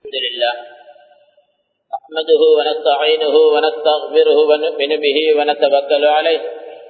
الحمد لله نحمده ونستعينه ونستغفره ونؤمن به ونتوكل عليه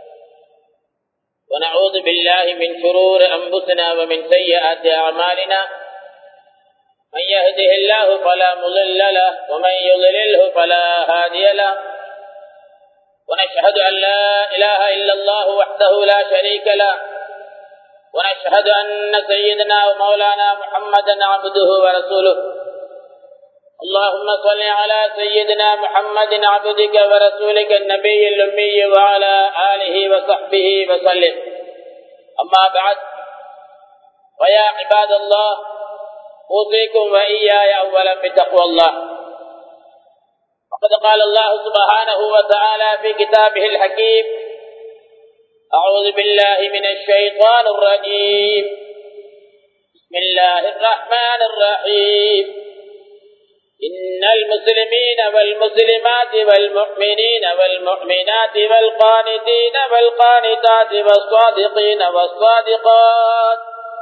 ونعوذ بالله من شرور أنفسنا ومن سيئات أعمالنا من يهده الله فلا مضل له ومن يضلله فلا هادي له ونشهد أن لا إله إلا الله وحده لا شريك له ونشهد أن سيدنا ومولانا محمدا عبده ورسوله اللهم صل على سيدنا محمد عبدك ورسولك النبي الأمي وعلى آله وصحبه وسلم أما بعد فيا عباد الله أوصيكم وإياي أولا بتقوى الله وقد قال الله سبحانه وتعالى في كتابه الحكيم أعوذ بالله من الشيطان الرجيم بسم الله الرحمن الرحيم إن المسلمين والمسلمات والمؤمنين والمؤمنات والقانتين والقانتات والصادقين والصادقات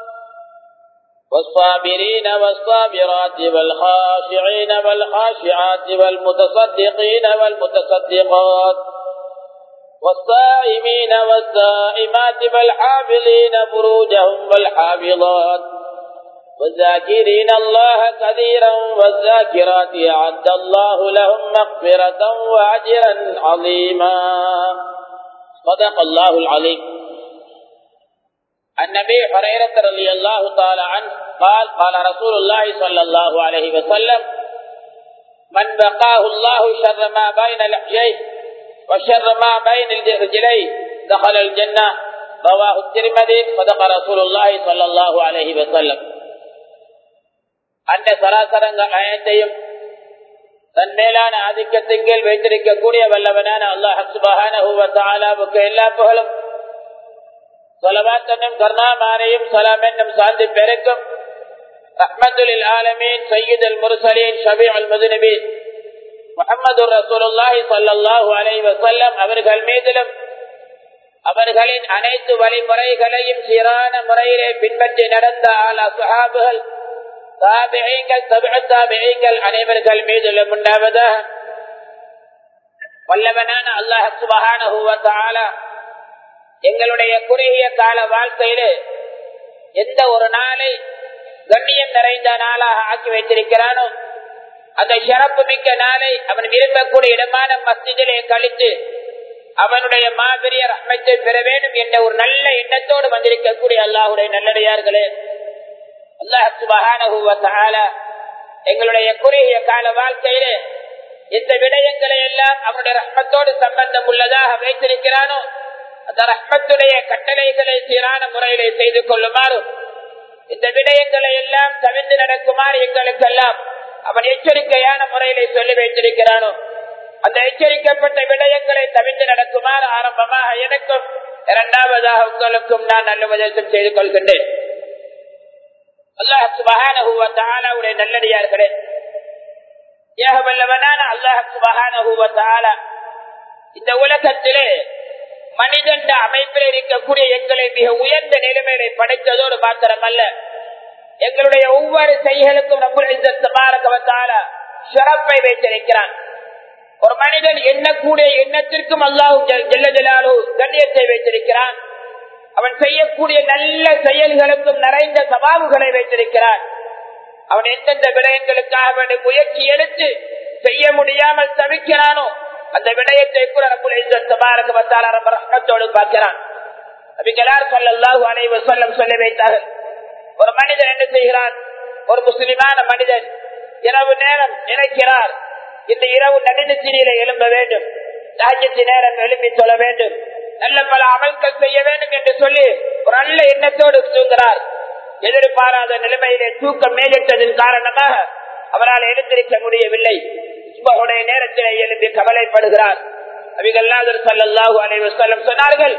والصابرين والصابرات والخاشعين والخاشعات والمتصدقين والمتصدقات والصائمين والصائمات والحافظين فروجهم والحافظات والذاكرين الله كثيرا والذاكرات أعد الله لهم مغفرة وأجرا عظيما صدق الله العظيم النبي هريرة رضي الله تعالى عنه قال قال رسول الله صلى الله عليه وسلم من بقاه الله شر ما بين لحييه وشر ما بين الرجلين دخل الجنة رواه الترمذي صدق رسول الله صلى الله عليه وسلم அந்த சராசரங்கள் அனைத்தையும் தன் மேலான ஆதிக்கத்தின் கீழ் வைத்திருக்கக்கூடிய வல்லவனான அல்லாஹ் சுபஹானுக்கு எல்லா புகழும் சொலவாத்தனும் கருணாமாரையும் சலாம் என்னும் சாந்தி பெருக்கும் ரஹ்மத்துலில் ஆலமீன் சையீத் அல் முர்சலீன் ஷபி அல் மதுநபீன் முகமது ரசூலுல்லாஹி சல்லாஹூ அலை வசல்லம் அவர்கள் மீதிலும் அவர்களின் அனைத்து வழிமுறைகளையும் சீரான முறையிலே பின்பற்றி நடந்த ஆலா சுஹாபுகள் தாபிகள் தாபிகள் அனைவர்கள் மீதிலும் உண்டாவதாக வல்லவனான அல்லாஹ் சுபகான எங்களுடைய குறுகிய கால வாழ்க்கையிலே எந்த ஒரு நாளை கண்ணியம் நிறைந்த நாளாக ஆக்கி வைத்திருக்கிறானோ அந்த சிறப்பு மிக்க நாளை அவன் விரும்பக்கூடிய இடமான மஸ்திதிலே கழித்து அவனுடைய மாபெரிய ரஹ்மத்தை பெற வேண்டும் என்ற ஒரு நல்ல எண்ணத்தோடு வந்திருக்கக்கூடிய அல்லாஹுடைய நல்லடையார்களே அல்லாஹால எங்களுடைய குறுகிய கால வாழ்க்கையிலே எந்த விடயங்களை எல்லாம் அவனுடைய ரஹ்மத்தோடு சம்பந்தம் உள்ளதாக வைத்திருக்கிறானோ அந்த ரஹ்மத்துடைய கட்டளைகளை சீரான முறையிலே செய்து கொள்ளுமாறும் இந்த விடயங்களை எல்லாம் தவிர்த்து நடக்குமாறு எங்களுக்கெல்லாம் அவன் எச்சரிக்கையான முறையிலே சொல்லி வைத்திருக்கிறானோ அந்த எச்சரிக்கப்பட்ட விடயங்களை தவிர்த்து நடக்குமாறு ஆரம்பமாக எனக்கும் இரண்டாவதாக உங்களுக்கும் நான் நல்ல உபதேசம் செய்து கொள்கின்றேன் அல்லாஹுடைய நல்லடியார்களே ஏக வல்லவனான அல்லாஹுபான இந்த உலகத்திலே மனிதன் அமைப்பில் இருக்கக்கூடிய எங்களை மிக உயர்ந்த நிலைமையை படைத்ததோடு மாத்திரமல்ல எங்களுடைய ஒவ்வொரு செய்களுக்கும் நம்முடைய சிறப்பை வைத்திருக்கிறான் ஒரு மனிதன் எண்ணக்கூடிய எண்ணத்திற்கும் அல்லாஹு ஜெல்ல ஜலாலு கண்ணியத்தை வைத்திருக்கிறான் அவன் செய்யக்கூடிய நல்ல செயல்களுக்கும் நிறைந்த சவாபுகளை வைத்திருக்கிறான் அவன் எந்தெந்த விடயங்களுக்காக வேண்டிய முயற்சி எடுத்து செய்ய முடியாமல் தவிக்கிறானோ அந்த விடயத்தை கூட நம்முடைய பார்க்கிறான் அனைவர் சொல்லம் சொல்லி வைத்தார்கள் ஒரு மனிதன் என்ன செய்கிறான் ஒரு முஸ்லிமான மனிதன் இரவு நேரம் நினைக்கிறார் இந்த இரவு நடுநிச்சினியில எழும்ப வேண்டும் ராஜ்யத்தி நேரம் எழுப்பி சொல்ல வேண்டும் நல்ல பல அமல்கள் செய்ய வேண்டும் என்று சொல்லி ஒரு நல்ல எண்ணத்தோடு தூங்குகிறார் எதிர்பாராத நிலைமையிலே தூக்கம் மேலிட்டதன் காரணமாக அவரால் எழுந்திருக்க முடியவில்லை சுபகுடைய நேரத்திலே எழுப்பி கவலைப்படுகிறார் அபிகல்லாதர் சல்லாஹூ அலைவசல்லம் சொன்னார்கள்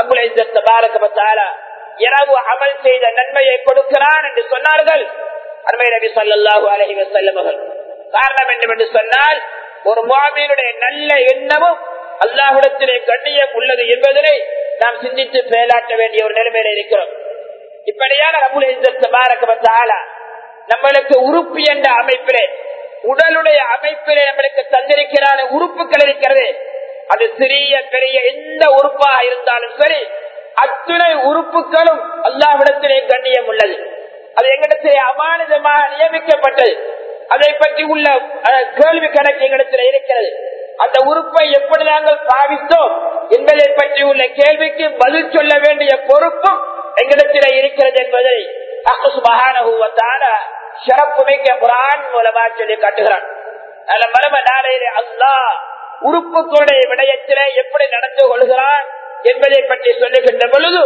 இரவு அமல் செய்த நன்மையை கொடுக்கிறான் என்று சொன்னார்கள் அருமை நபி சொல்லாஹூ அலஹி வசல்லம் காரணம் என்னவென்று சொன்னால் ஒரு மாமீனுடைய நல்ல எண்ணமும் அல்லாஹுடத்திலே கண்ணியம் உள்ளது என்பதனை நாம் சிந்தித்து செயலாற்ற வேண்டிய ஒரு நிலைமையில இருக்கிறோம் இப்படியான ரபுல் பாரக ஆலா நம்மளுக்கு உறுப்பு என்ற அமைப்பிலே உடலுடைய அமைப்பிலே நம்மளுக்கு தந்திருக்கிறான உறுப்புகள் இருக்கிறது அது சிறிய பெரிய எந்த உறுப்பாக இருந்தாலும் சரி அத்துணை உறுப்புகளும் அல்லாவிடத்திலே கண்ணியம் உள்ளது அது எங்களிடத்திலே அமானிதமாக நியமிக்கப்பட்டது அதை பற்றி உள்ள அஹ், கேள்வி கணக்கு எங்களிடத்தில் இருக்கிறது அந்த உறுப்பை எப்படி நாங்கள் பாவித்தோம் என்பதை பற்றி உள்ள கேள்விக்கு பதில் சொல்ல வேண்டிய பொறுப்பும் எங்களிடத்தில் இருக்கிறது என்பதை அல்லாஹ் சுப்ஹானஹு வ தஆலா சிறப்பு மிக்க குரான் மூலமா சொல்லி காட்டுகிறான் அதுல மரப நாளையிலே அல்லாஹ் உறுப்புகளுடைய விடயத்திலே எப்படி நடந்து கொள்கிறான் என்பதை பற்றி சொல்லுகின்ற பொழுது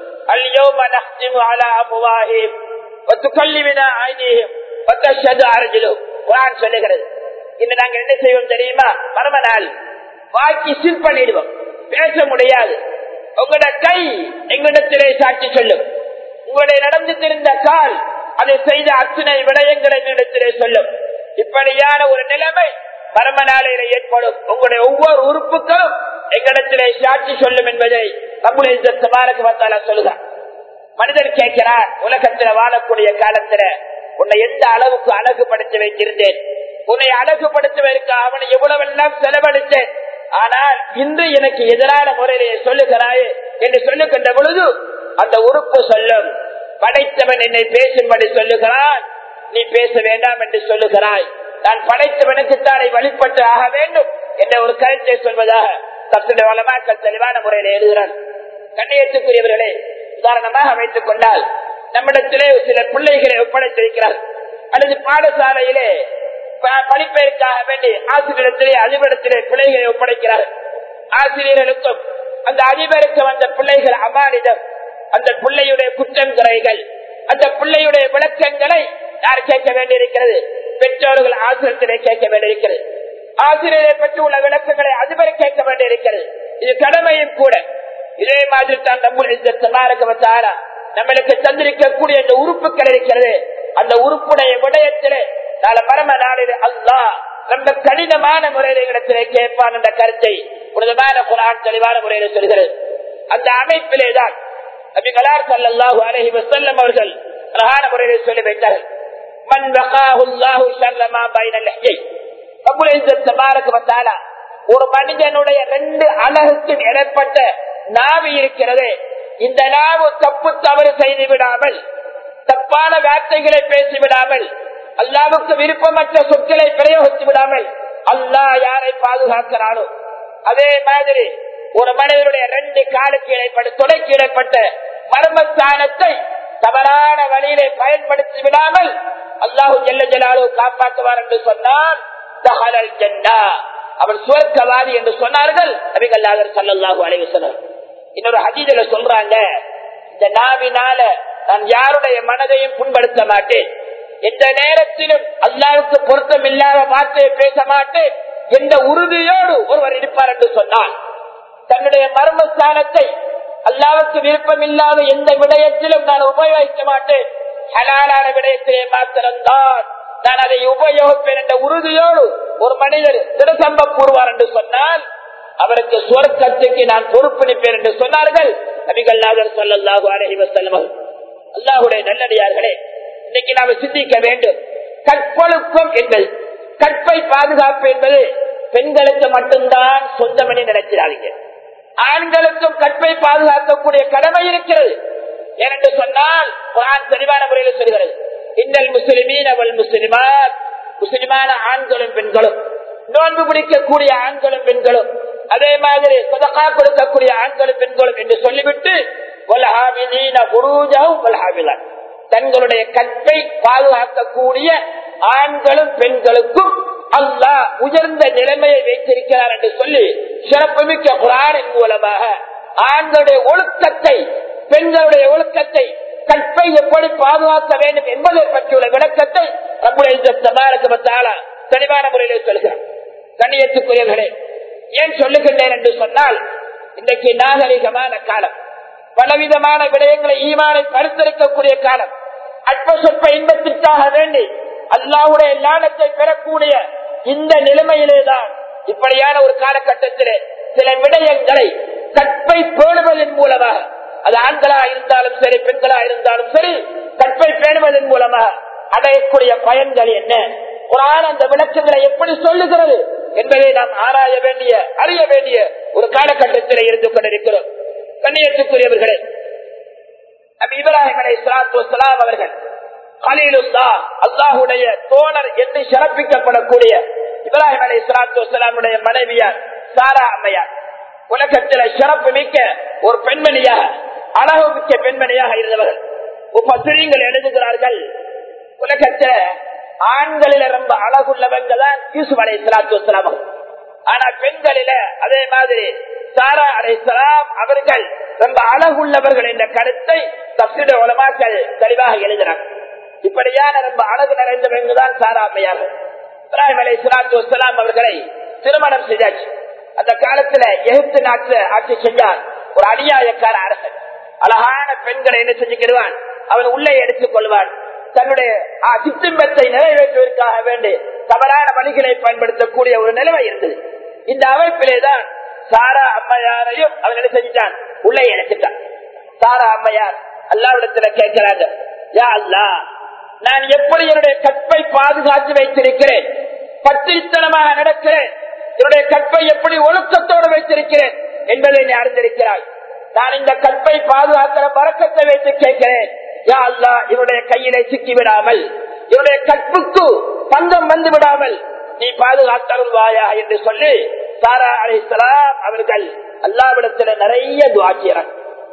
اليوم نختم على أفواههم وتكلمنا أيديهم وتشهد أرجلهم குரான் சொல்லுகிறது இன்று நாங்க என்ன செய்வோம் தெரியுமா மர்ம நாள் வாக்கி சில் பண்ணிடுவோம் பேச முடியாது உங்களோட கை எங்களிடத்திலே சாட்சி சொல்லும் உங்களுடைய நடந்து தெரிந்த கால் அதை செய்த அத்தனை விடயங்களை எங்களிடத்திலே சொல்லும் இப்படியான ஒரு நிலைமை மர்ம நாளையில ஏற்படும் உங்களுடைய ஒவ்வொரு உறுப்புகளும் எங்களிடத்திலே சாட்சி சொல்லும் என்பதை நம்முடைய சபாரக்கு வந்தால சொல்லுகிறார் மனிதன் கேட்கிறார் உலகத்துல வாழக்கூடிய காலத்துல உன்னை எந்த அளவுக்கு அழகுபடுத்தி வைத்திருந்தேன் உன்னை அழகுபடுத்துவதற்கு அவனை எவ்வளவெல்லாம் செலவழித்தேன் ஆனால் இன்று எனக்கு எதிரான முறையிலே சொல்லுகிறாயே என்று சொல்லுகின்ற பொழுது அந்த உறுப்பு சொல்லும் படைத்தவன் என்னை பேசும்படி சொல்லுகிறான் நீ பேச வேண்டாம் என்று சொல்லுகிறாய் நான் படைத்தவனுக்குத்தானே வழிபட்டு ஆக வேண்டும் என்ற ஒரு கருத்தை சொல்வதாக தத்துடைய வளமாக்கள் தெளிவான முறையில் எழுதுகிறான் கண்ணியத்துக்குரியவர்களே உதாரணமாக வைத்துக் கொண்டால் நம்மிடத்திலே சில பிள்ளைகளை ஒப்படைத்திருக்கிறார் அல்லது பாடசாலையிலே ப- படிப்பதற்காக வேண்டி ஆசிரியரிடத்திலே அதிபரிடத்திலே பிள்ளைகளை ஒப்படைக்கிறார் ஆசிரியர்களுக்கும் அந்த அதிபருக்கு வந்த பிள்ளைகள் அமானிடம் அந்த பிள்ளையுடைய குற்றம் குறைகள் அந்த பிள்ளையுடைய விளக்கங்களை யார் கேட்க வேண்டியிருக்கிறது பெற்றோர்கள் ஆசிரியத்திலே கேட்க வேண்டியிருக்கிறது ஆசிரியரை பற்றி உள்ள விளக்கங்களை அதிபர் கேட்க வேண்டியிருக்கிறது இது கடமையும் கூட இதே மாதிரி தான் நம்முடைய நம்மளுக்கு தந்திருக்கக்கூடிய இந்த உறுப்புகள் இருக்கிறது அந்த உறுப்புடைய விடயத்திலே நாளை மரம நாளில் அல்லா ரொம்ப கடினமான முறையில இடத்திலே கேட்பான் என்ற கருத்தை புனிதமான குரான் தெளிவான முறையில சொல்கிறது அந்த அமைப்பிலே தான் நபிகளார் சல்லல்லாஹு அலைஹி வஸல்லம் அவர்கள் அழகான முறையில சொல்லி வைத்தார்கள் மன் வகாஹு அல்லாஹு ஷர்ர மா பைன லஹ்யை ரப்புல் இஸ்ஸத் தபாரக வ தஆலா ஒரு மனிதனுடைய ரெண்டு அழகுக்கு இடைப்பட்ட நாவு இருக்கிறது இந்த நாவு தப்பு தவறு செய்து விடாமல் தப்பான வார்த்தைகளை பேசிவிடாமல் அல்லாவுக்கு விருப்பமற்ற சொற்களை பிரயோகித்து விடாமல் அல்லாஹ் யாரை பாதுகாக்கிறானோ அதே மாதிரி ஒரு மனிதனுடைய ரெண்டு காலுக்கு இடைப்பட்ட துணைக்கு இடைப்பட்ட மர்மஸ்தானத்தை தவறான வழியிலே பயன்படுத்தி விடாமல் அல்லாஹு ஜெல்ல ஜலாலு காப்பாற்றுவார் என்று சொன்னால் தஹலல் ஜன்னா அவர் சுவர்க்கவாதி என்று சொன்னார்கள் நபிகல்லாதர் சல்லல்லாஹு அலைஹி வஸல்லம் இன்னொரு ஹதீதுல சொல்றாங்க இந்த நாவினால நான் யாருடைய மனதையும் புண்படுத்த மாட்டேன் எந்த நேரத்திலும் அல்லாவுக்கு பொருத்தம் இல்லாத வார்த்தையை பேச மாட்டேன் என்ற உறுதியோடு ஒருவர் இருப்பார் என்று சொன்னார் தன்னுடைய மர்மஸ்தானத்தை அல்லாவுக்கு விருப்பம் இல்லாத எந்த விடயத்திலும் நான் உபயோகிக்க மாட்டேன் ஹலாலான விடயத்திலே மாத்திரம்தான் நான் அதை உபயோகிப்பேன் என்ற உறுதியோடு ஒரு மனிதர் திருசம்பம் கூறுவார் என்று சொன்னால் அவருக்கு சுவர்க்கத்துக்கு நான் பொறுப்பளிப்பேன் என்று சொன்னார்கள் நபிகள் நாதர் சொல்லல்லாஹு அலஹி வசல்லம் அல்லாஹுடைய நல்லடியார்களே இன்னைக்கு நாம சிந்திக்க வேண்டும் கற்பொழுக்கம் என்பது கற்பை பாதுகாப்பு என்பது பெண்களுக்கு மட்டும்தான் சொந்தமணி நினைக்கிறார்கள் ஆண்களுக்கும் கற்பை பாதுகாக்கக்கூடிய கடமை இருக்கிறது ஏனென்று சொன்னால் குரான் தெளிவான முறையில் சொல்கிறது இன்னல் முஸ்லிமீன் அவள் முஸ்லிமார் முஸ்லிமான ஆண்களும் பெண்களும் நோன்பு பிடிக்கக்கூடிய ஆண்களும் பெண்களும் அதே மாதிரி சொதக்கா கொடுக்கக்கூடிய ஆண்களும் பெண்களும் என்று சொல்லிவிட்டு தங்களுடைய கற்பை பாதுகாக்கக்கூடிய ஆண்களும் பெண்களுக்கும் அல்லாஹ் உயர்ந்த நிலைமையை வைத்திருக்கிறார் என்று சொல்லி சிறப்புமிக்க குரானின் மூலமாக ஆண்களுடைய ஒழுக்கத்தை பெண்களுடைய ஒழுக்கத்தை கற்பை எப்படி பாதுகாக்க வேண்டும் என்பதை பற்றியுள்ள விளக்கத்தை நம்முடைய தெளிவான முறையில் சொல்கிறார் கண்ணியத்துக்குரியவர்களே ஏன் சொல்லுகின்றேன் என்று சொன்னால் இன்றைக்கு நாகரிகமான காலம் பலவிதமான விடயங்களை ஈமானை பரிசளிக்கக்கூடிய காலம் அற்ப சொற்ப இன்பத்திற்காக வேண்டி அல்லாவுடைய லானத்தை பெறக்கூடிய இந்த நிலைமையிலேதான் இப்படியான ஒரு காலகட்டத்திலே சில விடயங்களை கற்பை பேணுவதன் மூலமாக அது ஆண்களா இருந்தாலும் சரி பெண்களா இருந்தாலும் சரி கற்பை பேணுவதன் மூலமாக அடையக்கூடிய பயன்கள் என்ன குரான் அந்த விளக்கங்களை எப்படி சொல்லுகிறது என்பதை நாம் ஆராய வேண்டிய அறிய வேண்டிய ஒரு காலகட்டத்தில் இருந்து கொண்டிருக்கிறோம் கண்ணியத்துக்குரியவர்களே நபி இப்ராஹிம் அலை சலாத்து அவர்கள் கலீலுல்லா அல்லாஹுடைய தோழர் என்று சிறப்பிக்கப்படக்கூடிய இப்ராஹிம் அலை சலாத்து வலாமுடைய மனைவியார் சாரா அம்மையார் உலகத்தில சிறப்பு மிக்க ஒரு பெண்மணியாக அழகு மிக்க பெண்மணியாக இருந்தவர்கள் முப்பத்திரிங்கள் எழுதுகிறார்கள் உலகத்தில ஆண்களில ரொம்ப அழகுள்ளவங்க தான் யூசுப் அலை சலாத்து வலாம் ஆனா பெண்களில அதே மாதிரி சாரா அலை சலாம் அவர்கள் ரொம்ப அழகுள்ளவர்கள் என்ற கருத்தை தப்பிட உலமாக்கள் தெளிவாக எழுதினார் இப்படியான ரொம்ப அழகு நிறைந்தவங்க தான் சாரா அம்மையார் இப்ராஹிம் அலை சலாத்து வலாம் அவர்களை திருமணம் செய்தாச்சு அந்த காலத்துல எகிப்து நாட்டுல ஆட்சி செஞ்சார் ஒரு அநியாயக்கார அரசன் அழகான பெண்களை என்ன செஞ்சுக்கிடுவான் அவன் உள்ளே எடுத்துக் கொள்வான் தன்னுடைய சித்திம்பத்தை நிறைவேற்றுவதற்காக வேண்டி தவறான வழிகளை பயன்படுத்தக்கூடிய ஒரு நிலைமை இருந்தது இந்த அமைப்பிலேதான் சாரா அம்மையாரையும் அவன் என்ன செஞ்சுட்டான் உள்ளே எடுத்துட்டான் சாரா அம்மையார் அல்லாவிடத்துல கேட்கிறாங்க யா அல்லா நான் எப்படி என்னுடைய கற்பை பாதுகாத்து வைத்திருக்கிறேன் பத்திரித்தனமாக நடக்கிறேன் என்னுடைய கற்பை எப்படி ஒழுக்கத்தோடு வைத்திருக்கிறேன் என்பதை நீ அறிந்திருக்கிறாய் நான் இந்த கற்பை பாதுகாக்கிற பறக்கத்தை வைத்து கேட்கிறேன் யா அல்லா இவருடைய கையிலே சிக்கி விடாமல் இவருடைய கற்புக்கு பந்தம் வந்து விடாமல் நீ பாதுகாத்தருள்வாயா என்று சொல்லி சாரா அலிஸ்லாம் அவர்கள் அல்லாவிடத்துல நிறைய துவாக்கிறார்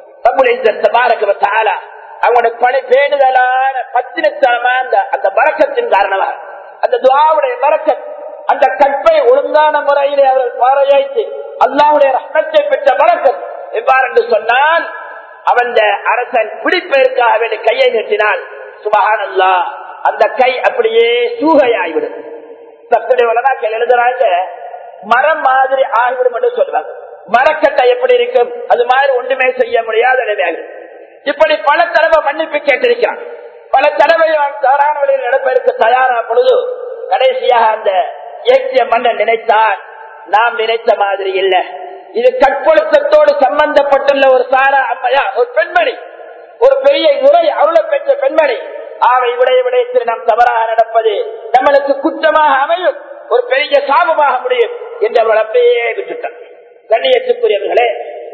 அவங்களோட பணி பேணுதலான பத்திரத்தனமான அந்த பறக்கத்தின் காரணமாக அந்த துவாவுடைய பறக்கத் அந்த கற்பை ஒழுங்கான முறையிலே அவர்கள் பாறையாய்த்து அல்லாவுடைய ரத்தத்தை பெற்ற பறக்கத் எவ்வாறு என்று சொன்னால் அவன் அரசன் பிடிப்பதற்காக வேண்டிய கையை நீட்டினால் சுபகான் அல்லா அந்த கை அப்படியே சூகையாகிவிடும் தப்புடைய வளனாக்கள் எழுதுறாங்க மரம் மாதிரி ஆகிவிடும் என்று சொல்றாங்க மரக்கட்டை எப்படி இருக்கும் அது மாதிரி ஒன்றுமே செய்ய முடியாத நிலையாக இப்படி பல தடவை மன்னிப்பு கேட்டிருக்கிறான் பல தடவை தவறான வழியில் நடப்பதற்கு தயாரா பொழுது கடைசியாக அந்த இயக்கிய மன்னன் நினைத்தான் நாம் நினைத்த மாதிரி இல்லை இது கற்பொழுத்தத்தோடு சம்பந்தப்பட்டுள்ள ஒரு சாரா அம்மையா ஒரு பெண்மணி ஒரு பெரிய உரை அருள பெற்ற பெண்மணி ஆவை விடைய விடயத்தில் நாம் தவறாக நடப்பது நம்மளுக்கு குற்றமாக அமையும் ஒரு பெரிய சாபமாக முடியும் என்று அவள் அப்படியே விட்டுட்டான் கண்ணியத்துக்குரியவர்களே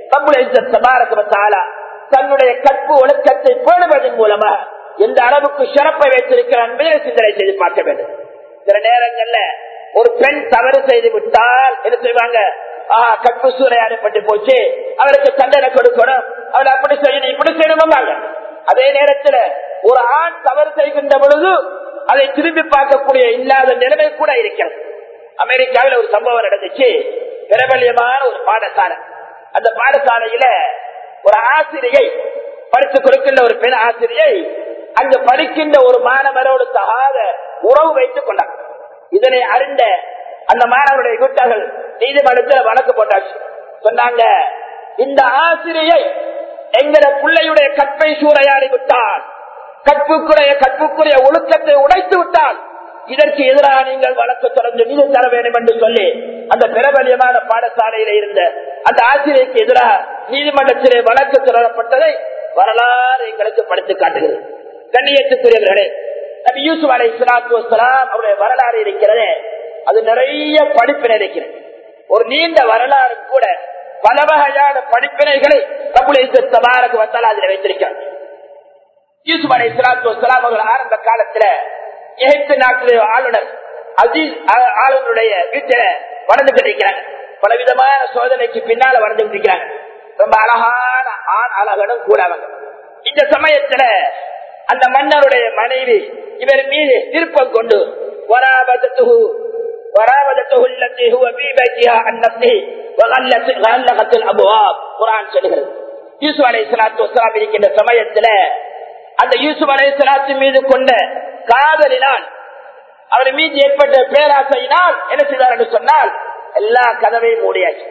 தம்முடைய தன்னுடைய கற்பு ஒழுக்கத்தை பேணுவதன் மூலமா எந்த அளவுக்கு சிறப்பை வைத்திருக்கிறார் என்பதை சிந்தனை செய்து பார்க்க வேண்டும் சில நேரங்கள்ல ஒரு பெண் தவறு செய்து விட்டால் என்ன செய்வாங்க ஆஹ் கற்பு சூறையாடப்பட்டு போச்சு அவருக்கு தண்டனை கொடுக்கணும் அவர் அப்படி செய்யணும் இப்படி செய்யணுமாங்க அதே நேரத்துல ஒரு ஆண் தவறு செய்கின்ற பொழுது அதை திரும்பி பார்க்கக்கூடிய இல்லாத நிலைமை கூட இருக்கிறது அமெரிக்காவில் ஒரு சம்பவம் நடந்துச்சு பிரபல்யமான ஒரு பாடசாலை அந்த பாடசாலையில ஒரு ஆசிரியை படித்து கொடுக்கின்ற ஒரு பெண் ஆசிரியை அங்கு படிக்கின்ற ஒரு மாணவரோடு தகாத உறவு வைத்துக் கொண்டார் இதனை அறிந்த அந்த மாணவருடைய வீட்டார்கள் நீதிமன்றத்தில் வழக்கு போட்டாச்சு சொன்னாங்க இந்த ஆசிரியை எங்கட பிள்ளையுடைய கற்பை சூறையாடி விட்டால் கற்புக்குரிய கற்புக்குரிய ஒழுக்கத்தை உடைத்து விட்டால் இதற்கு எதிராக நீங்கள் வழக்கு தொடர்ந்து நீதி தர வேண்டும் என்று சொல்லி அந்த பிரபலியமான பாடசாலையில இருந்த அந்த ஆசிரியருக்கு எதிராக நீதிமன்றத்திலே வழக்கு தொடரப்பட்டதை வரலாறு எங்களுக்கு படித்து காட்டுகிறது கண்ணியத்துக்குரியவர்களே நபி யூசுப் அலை சலாத்து வலாம் அவருடைய வரலாறு இருக்கிறதே அது நிறைய படிப்பினை இருக்கிறது ஒரு நீண்ட வரலாறு கூட பல வகையான படிப்பினைகளை தபாரக்கு வந்தால் அதில் வைத்திருக்கிறார் யூசுப் அலை சலாத்து வலாம் அவர்கள் ஆரம்ப காலத்துல எகிப்து நாட்டிலே ஆளுநர் அஜீஸ் ஆளுநருடைய வீட்டில வளர்ந்து இருக்கிறாங்க பல விதமான சோதனைக்கு பின்னால வளர்ந்து இருக்கிறாங்க ரொம்ப அழகான ஆண் அழகனும் கூட அவங்க இந்த சமயத்துல அந்த மன்னருடைய மனைவி இவர் மீது திருப்பம் கொண்டு வராபதத்துகு வராபதத்துகு التي هو في بيتها عن نفسه وغلت غلقت الابواب குர்ஆன் சொல்கிறது யூசுப் அலைஹிஸ்ஸலாத்து வஸலாம் இருக்கின்ற சமயத்துல அந்த யூசுப் அலைஹிஸ்ஸலாத்து மீது கொண்ட காதலினால் அவர் மீது ஏற்பட்ட பேராசையினால் என்ன செய்தார் என்று சொன்னால் எல்லா கதவையும் மூடியாச்சு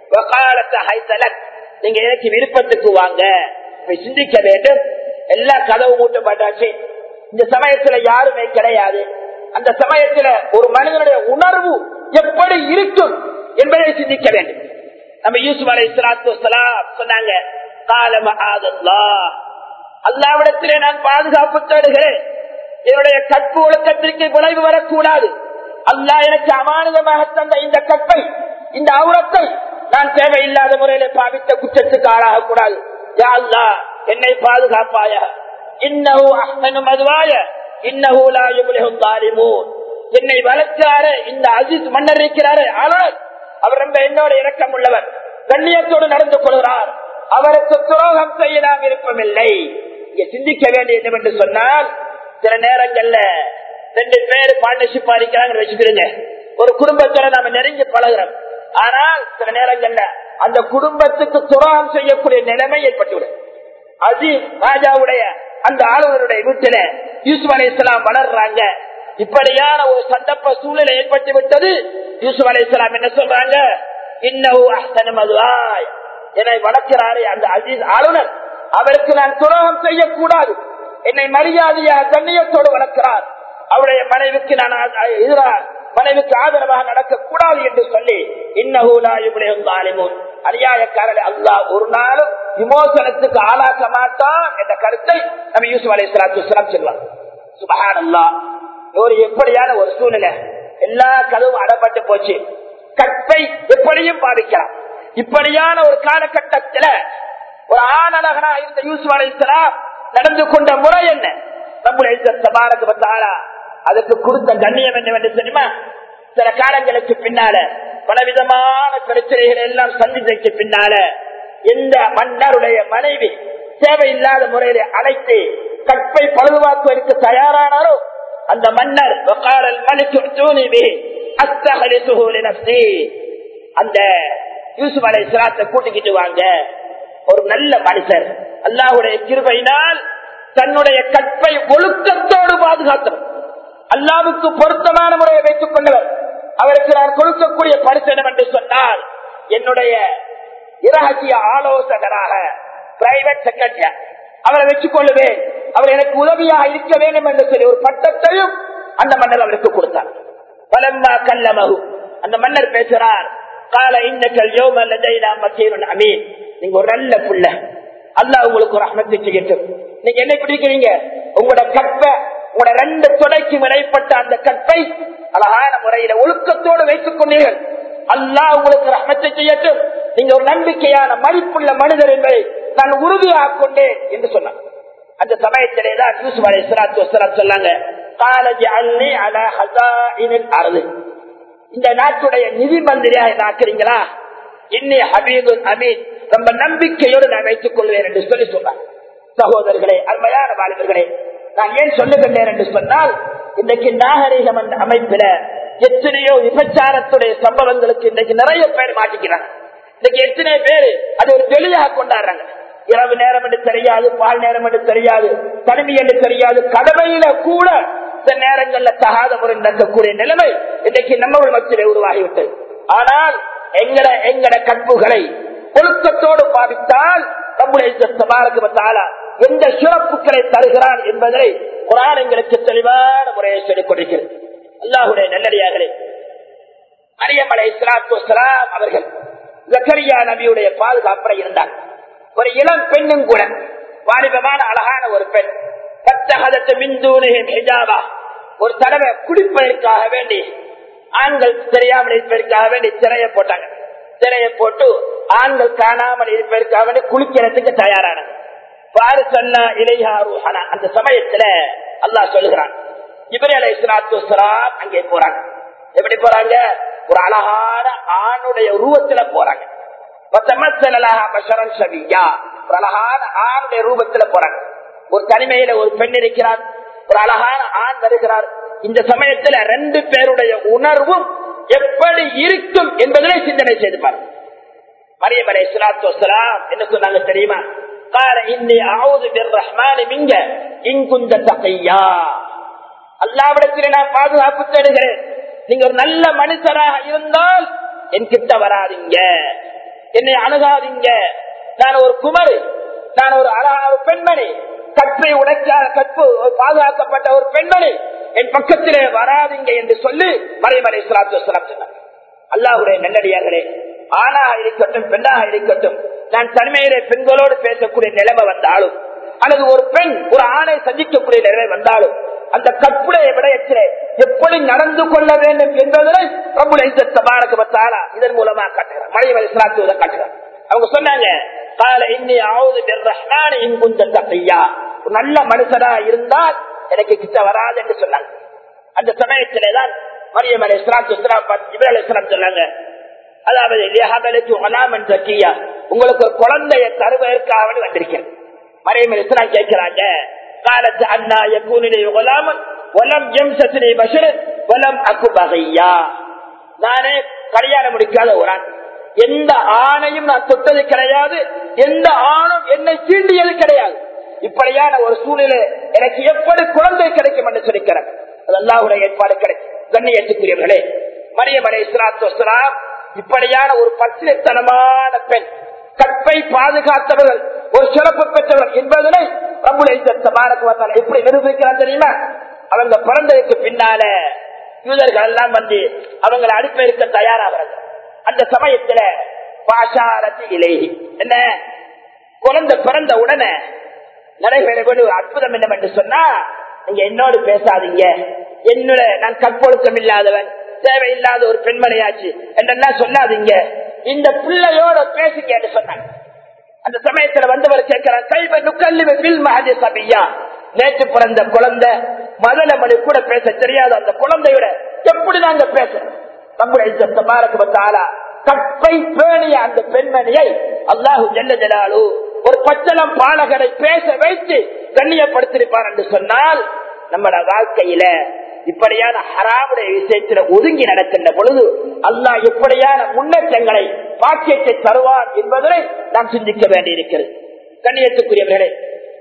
நீங்க எனக்கு விருப்பத்துக்கு வாங்க சிந்திக்க வேண்டும் எல்லா கதவு மூட்டப்பட்டாச்சு இந்த சமயத்துல யாருமே கிடையாது அந்த சமயத்துல ஒரு மனிதனுடைய உணர்வு எப்படி இருக்கும் என்பதை சிந்திக்க வேண்டும் நம்ம யூசுப் அலை சொன்னாங்க காலம் அல்லாவிடத்திலே நான் பாதுகாப்பு தேடுகிறேன் என்னுடைய கற்பு ஒழுக்கத்திற்கு விளைவு வரக்கூடாது அல்லா எனக்கு அமானுதமாக தந்த இந்த கற்பை இந்த அவுரத்தை நான் தேவையில்லாத முறையில பாவித்த குற்றத்துக்கு ஆளாக கூடாது யா அல்லாஹ், என்னை பாதுகாப்பாய இன்னஹு அஹ்சனு மதுவாய இன்னஹு லா யுப்லிஹு ஸாலிமூன் என்னை வளர்க்கிறாரு இந்த அஜித் மன்னர் இருக்கிறாரு ஆனால் அவர் ரொம்ப என்னோட இரக்கம் உள்ளவர் கண்ணியத்தோடு நடந்து கொள்கிறார் அவருக்கு துரோகம் செய்ய நாம் விருப்பமில்லை இங்க சிந்திக்க வேண்டியது என்னவென்று சொன்னால் சில நேரங்கள்ல ரெண்டு பேர் பார்ட்னர்ஷிப் இருக்கிறாங்கன்னு வச்சுக்கிறீங்க ஒரு குடும்பத்தோட நாம நெருங்கி பழகிறோம் ஆனால் சில நேரங்கள்ல அந்த குடும்பத்துக்கு துரோகம் செய்யக்கூடிய நிலைமை ஏற்பட்டுவிடும் அஜீம் ராஜாவுடைய அந்த ஆளுநருடைய வீட்டில யூசுப் அலி இஸ்லாம் வளர்றாங்க இப்படியான ஒரு சந்தர்ப்ப சூழ்நிலை ஏற்பட்டு விட்டது யூசுப் அலி இஸ்லாம் என்ன சொல்றாங்க இன்னும் அஹ்சன மதுவாய் என்னை வளர்க்கிறாரே அந்த அஜீஸ் ஆளுநர் அவருக்கு நான் துரோகம் செய்யக்கூடாது என்னை மரியாதையாக கண்ணியத்தோடு வளர்க்கிறார் அவருடைய மனைவிக்கு நான் ஆ- எதிராக மனைவிக்கு ஆதரவாக நடக்கக்கூடாது என்று சொல்லி இன்னஹூலாயுமுன் அநியாயக்காரர் அல்லாஹ் ஒரு நாளும் விமோசனத்துக்கு ஆளாக்க மாட்டான் என்ற கருத்தை நம்ம யூசுப் அலை சலாத்து சொல்லுவாங்க சுபஹான் அல்லா ஒரு எப்படியான ஒரு சூழ்நிலை எல்லா கதவும் அடப்பட்டு போச்சு கற்பை எப்படியும் பாதிக்கலாம் இப்படியான ஒரு காலகட்டத்துல ஒரு ஆணழகனா இருந்த யூசுப் அலை நடந்து கொண்ட முறை என்ன நம்முடைய சபாரக்கு பத்தாரா அதுக்கு கொடுத்த கண்ணியம் என்னவென்று தெரியுமா சில காலங்களுக்கு பின்னால பலவிதமான பிரச்சனைகளை எல்லாம் சந்தித்ததுக்கு பின்னால எந்த மன்னருடைய மனைவி தேவையில்லாத முறையில அழைத்து கற்பை பழுதுவாக்குவதற்கு தயாரானாரோ அந்த மன்னர் வக்காரல் மலிக்கு தூணிவி அத்தகலி சுகூலி நப்சி அந்த யூசுப் அலை சிராத்தை கூட்டிக்கிட்டு வாங்க ஒரு நல்ல மனுஷர் அல்லாஹுடைய கிருபையினால் தன்னுடைய கற்பை ஒழுக்கத்தோடு பாதுகாத்தவர் அல்லாவுக்கு பொருத்தமான முறையை வைத்துக் கொண்டவர் அவருக்கு நான் கொடுக்கக்கூடிய பரிசு என்று சொன்னால் என்னுடைய இரகசிய ஆலோசகராக பிரைவேட் செக்ரட்டரியா அவரை வச்சுக் கொள்ளுவேன் அவர் எனக்கு உதவியாக இருக்க வேண்டும் என்று சொல்லி ஒரு பட்டத்தையும் அந்த மன்னர் அவருக்கு கொடுத்தார் பலம்மா கல்லமகு அந்த மன்னர் பேசுறார் கால இன்னக்கல் யோம லதைனா மக்கீரன் அமீன் நீங்க ஒரு நல்ல புள்ள அல்லாஹ் உங்களுக்கு ஒரு அமர்த்தி செய்யட்டும் நீங்க என்ன பிடிக்கிறீங்க உங்களோட கற்பை உங்களோட ரெண்டு துணைக்கு இடைப்பட்ட அந்த கற்பை அழகான முறையில ஒழுக்கத்தோடு வைத்துக் கொண்டீர்கள் அல்லாஹ் உங்களுக்கு ரஹமத்தை செய்யட்டும் நீங்க ஒரு நம்பிக்கையான மதிப்புள்ள மனிதர் என்பதை நான் உறுதியாக கொண்டேன் என்று சொன்னார் அந்த சமயத்திலே தான் யூசுப் அலை சலாத்து வசலாம் சொன்னாங்க காலஜி அள்ளி அல ஹசாயினில் அருது இந்த நாட்டுடைய நிதி மந்திரியாக என்ன ஆக்குறீங்களா இன்னி ஹபீதுல் அமீன் ரொம்ப நம்பிக்கையோடு நான் வைத்துக் கொள்வேன் என்று சொல்லி சொன்னார் சகோதரர்களே அருமையான வாலிபர்களே நான் ஏன் சொல்லுகின்றேன் என்று சொன்னால் இன்றைக்கு நாகரிகம் என்ற அமைப்பில எத்தனையோ விபச்சாரத்துடைய சம்பவங்களுக்கு இன்றைக்கு நிறைய பேர் மாட்டிக்கிறாங்க இன்னைக்கு எத்தனை பேர் அது ஒரு வெளியாக கொண்டாடுறாங்க இரவு நேரம் என்று தெரியாது பால் நேரம் என்று தெரியாது தனிமை என்று தெரியாது கடமையில கூட சில நேரங்கள்ல தகாத முறை நடக்கக்கூடிய நிலைமை இன்றைக்கு நம்ம மத்தியிலே உருவாகிவிட்டது ஆனால் எங்கட எங்கட கற்புகளை ஒழுக்கத்தோடு பாவித்தால் நம்முடைய சபாரக்கு வந்தாலா எந்த சிறப்புகளை தருகிறான் என்பதை குரான் எங்களுக்கு தெளிவான முறையை சொல்லிக் கொடுக்கிறது அல்லாஹுடைய நல்லடியார்களே மரியமலை இஸ்லாத்து வஸ்லாம் அவர்கள் ஜக்கரியா நபியுடைய பாதுகாப்புல இருந்தார் ஒரு இளம் பெண்ணும் கூட வாலிபமான அழகான ஒரு பெண் பத்தகதத்து மின்தூனின் ஹிஜாபா ஒரு தடவை குடிப்பதற்காக வேண்டி ஆண்கள் தெரியாமல் இருப்பதற்காக வேண்டி திரைய போட்டாங்க திரைய போட்டு ஆண்கள் காணாமல் இருப்பதற்காக வேண்டி குளிக்கிறதுக்கு தயாரானாங்க பாரு சொன்ன இளையா ரூஹனா அந்த சமயத்துல அல்லாஹ் சொல்லுகிறான் இவரே அலை இஸ்லாத்து அங்கே போறாங்க எப்படி போறாங்க ஒரு அழகான ஆணுடைய உருவத்துல போறாங்க ஒரு அழகான ஆணுடைய ரூபத்துல போறாங்க ஒரு தனிமையில ஒரு பெண் இருக்கிறார் ஒரு அழகான ஆண் வருகிறார் இந்த சமயத்துல ரெண்டு பேருடைய உணர்வும் எப்படி இருக்கும் என்பதை சிந்தனை செய்து பாருங்க மரியம் அலை இஸ்லாத்து வசலாம் என்ன சொன்னாங்க தெரியுமா கால இன்னி ஆவுது பிர் ரஹ்மானி மிங்க இங்குந்த தகையா அல்லாவிடத்தில் நான் பாதுகாப்பு தேடுகிறேன் நீங்க ஒரு நல்ல மனுஷராக இருந்தால் என் கிட்ட வராதிங்க என்னை அணுகாதீங்க நான் ஒரு குமரு நான் ஒரு அழகான ஒரு பெண்மணி கற்பை உடைக்காத கற்பு பாதுகாக்கப்பட்ட ஒரு பெண்மணி என் பக்கத்திலே வராதிங்க என்று சொல்லி மறைமலை சலாத்து சொன்னார் அல்லாஹுடைய நல்லடியார்களே ஆணாக இருக்கட்டும் பெண்ணாக இருக்கட்டும் நான் தனிமையிலே பெண்களோடு பேசக்கூடிய நிலைமை வந்தாலும் அல்லது ஒரு பெண் ஒரு ஆணை சந்திக்கக்கூடிய நிலைமை வந்தாலும் அந்த கற்புடைய விடயத்திலே எப்படி நடந்து கொள்ள வேண்டும் என்பதனை பிரபுல தபாரகத்தாரா இதன் மூலமா காட்டுகிறார் மழைவர் இஸ்லாத்துவதை காட்டுகிறார் அவங்க சொன்னாங்க கால இன்னி ஆவுது ரஹ்மான இங்குந்த தப்பையா ஒரு நல்ல மனுஷனா இருந்தால் எனக்கு கிட்ட வராது என்று சொன்னாங்க அந்த சமயத்திலே தான் மரியம் அலி இஸ்லாம் இப்ராஹிம் அலி இஸ்லாம் சொன்னாங்க அதாவது லிஹபலுக்கு ஒலாமன் தக்கியா உங்களுக்கு ஒரு குழந்தைய தருவதற்காக வந்திருக்கேன் மரியம் அலி இஸ்லாம் கேட்கிறாங்க காலத்து அண்ணா யக்கூனிலே ஒலாமன் ஒலம் எம்சத்தினை பஷரன் ஒலம் அக்கு பகையா நானே கல்யாணம் முடிக்காத ஒரு ஆண் எந்த ஆணையும் நான் தொட்டது கிடையாது எந்த ஆணும் என்னை தீண்டியது கிடையாது இப்படியான ஒரு சூழ்நிலை எனக்கு எப்படி குழந்தை கிடைக்கும் என்று சொல்லிக்கிறேன் அது அல்லாஹுடைய ஏற்பாடு கிடைக்கும் கண்ணியத்துக்குரியவர்களே மரியமலை இஸ்லாத்து வஸ்லாம் இப்படியான ஒரு பச்சிலத்தனமான பெண் கற்பை பாதுகாத்தவர்கள் ஒரு சிறப்பு பெற்றவர்கள் என்பதனை நம்முடைய எப்படி நிரூபிக்கிறார் தெரியுமா அவங்க பிறந்ததுக்கு பின்னால யூதர்கள் எல்லாம் வந்து அவங்களை அனுப்ப இருக்க தயாராகிறாங்க அந்த சமயத்துல பாஷாரத்தி இலேஹி என்ன குழந்தை பிறந்த உடனே நடைபெற வேண்டிய ஒரு அற்புதம் என்னவென்று சொன்னா நீங்க என்னோடு பேசாதீங்க என்னோட நான் கற்பொழுக்கம் இல்லாதவன் தேவையில்லாத ஒரு பெண்மணியாச்சு என்றெல்லாம் சொல்லாதீங்க இந்த பிள்ளையோட பேசுங்க என்று சொன்னாங்க அந்த சமயத்துல வந்தவர் கேட்கிறார் கைவ நுக்கல்லுமே பில் மகதி சபியா நேற்று பிறந்த குழந்தை மதல மணி கூட பேச தெரியாத அந்த குழந்தையோட எப்படி நாங்க பேசுறோம் நம்முடைய பாரக கற்பை பேணிய அந்த பெண்மணியை அல்லாஹு ஜல்ல ஜலாலு ஒரு பச்சளம் பாலகரை பேச வைத்து கண்ணியப்படுத்திருப்பார் என்று சொன்னால் நம்மட வாழ்க்கையில இப்படியான ஹராமுடைய விஷயத்துல ஒதுங்கி நடக்கின்ற பொழுது அல்லாஹ் எப்படியான முன்னேற்றங்களை பாக்கியத்தை தருவார் என்பதை நாம் சிந்திக்க வேண்டியிருக்கிறது கண்ணியத்துக்குரியவர்களே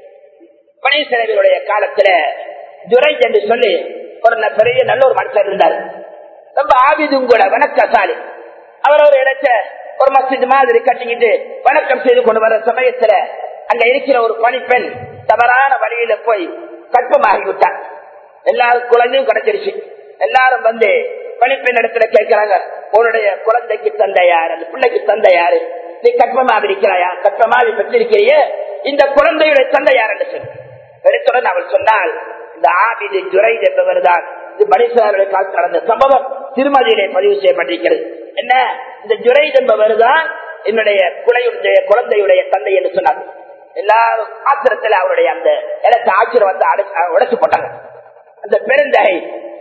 பனீசரவினுடைய காலத்துல துரை என்று சொல்லி ஒரு பெரிய நல்ல ஒரு மனுஷர் இருந்தார் ரொம்ப ஆவிதும் கூட வணக்கசாலி அவர் ஒரு இடத்த ஒரு மசித் மாதிரி கட்டிக்கிட்டு வணக்கம் செய்து கொண்டு வர சமயத்துல அங்க இருக்கிற ஒரு பணிப்பெண் தவறான வழியில போய் கற்பமாகி விட்டார் எல்லாரும் குழந்தையும் கிடைச்சிருச்சு எல்லாரும் வந்து பணிப்பெண் இடத்துல கேட்கிறாங்க உன்னுடைய குழந்தைக்கு தந்தை யாரு அந்த பிள்ளைக்கு தந்தை யாரு நீ கற்பமாக இருக்கிறாயா கற்பமாக பெற்றிருக்கிறிய இந்த குழந்தையுடைய தந்தை யார் என்று சொல்லி எடுத்துடன் அவள் சொன்னால் இந்த ஆபிது ஜுரை என்பவர் தான் இது மனுஷனுடைய காலத்தில் நடந்த சம்பவம் திருமதியிலே பதிவு செய்யப்பட்டிருக்கிறது என்ன இந்த ஜுரை என்பவர் தான் என்னுடைய குலையுடைய குழந்தையுடைய தந்தை என்று சொன்னார் எல்லாரும் ஆத்திரத்தில் அவருடைய அந்த இடத்தை ஆச்சரியம் வந்து உடைச்சு போட்டாங்க அந்த பெருந்தகை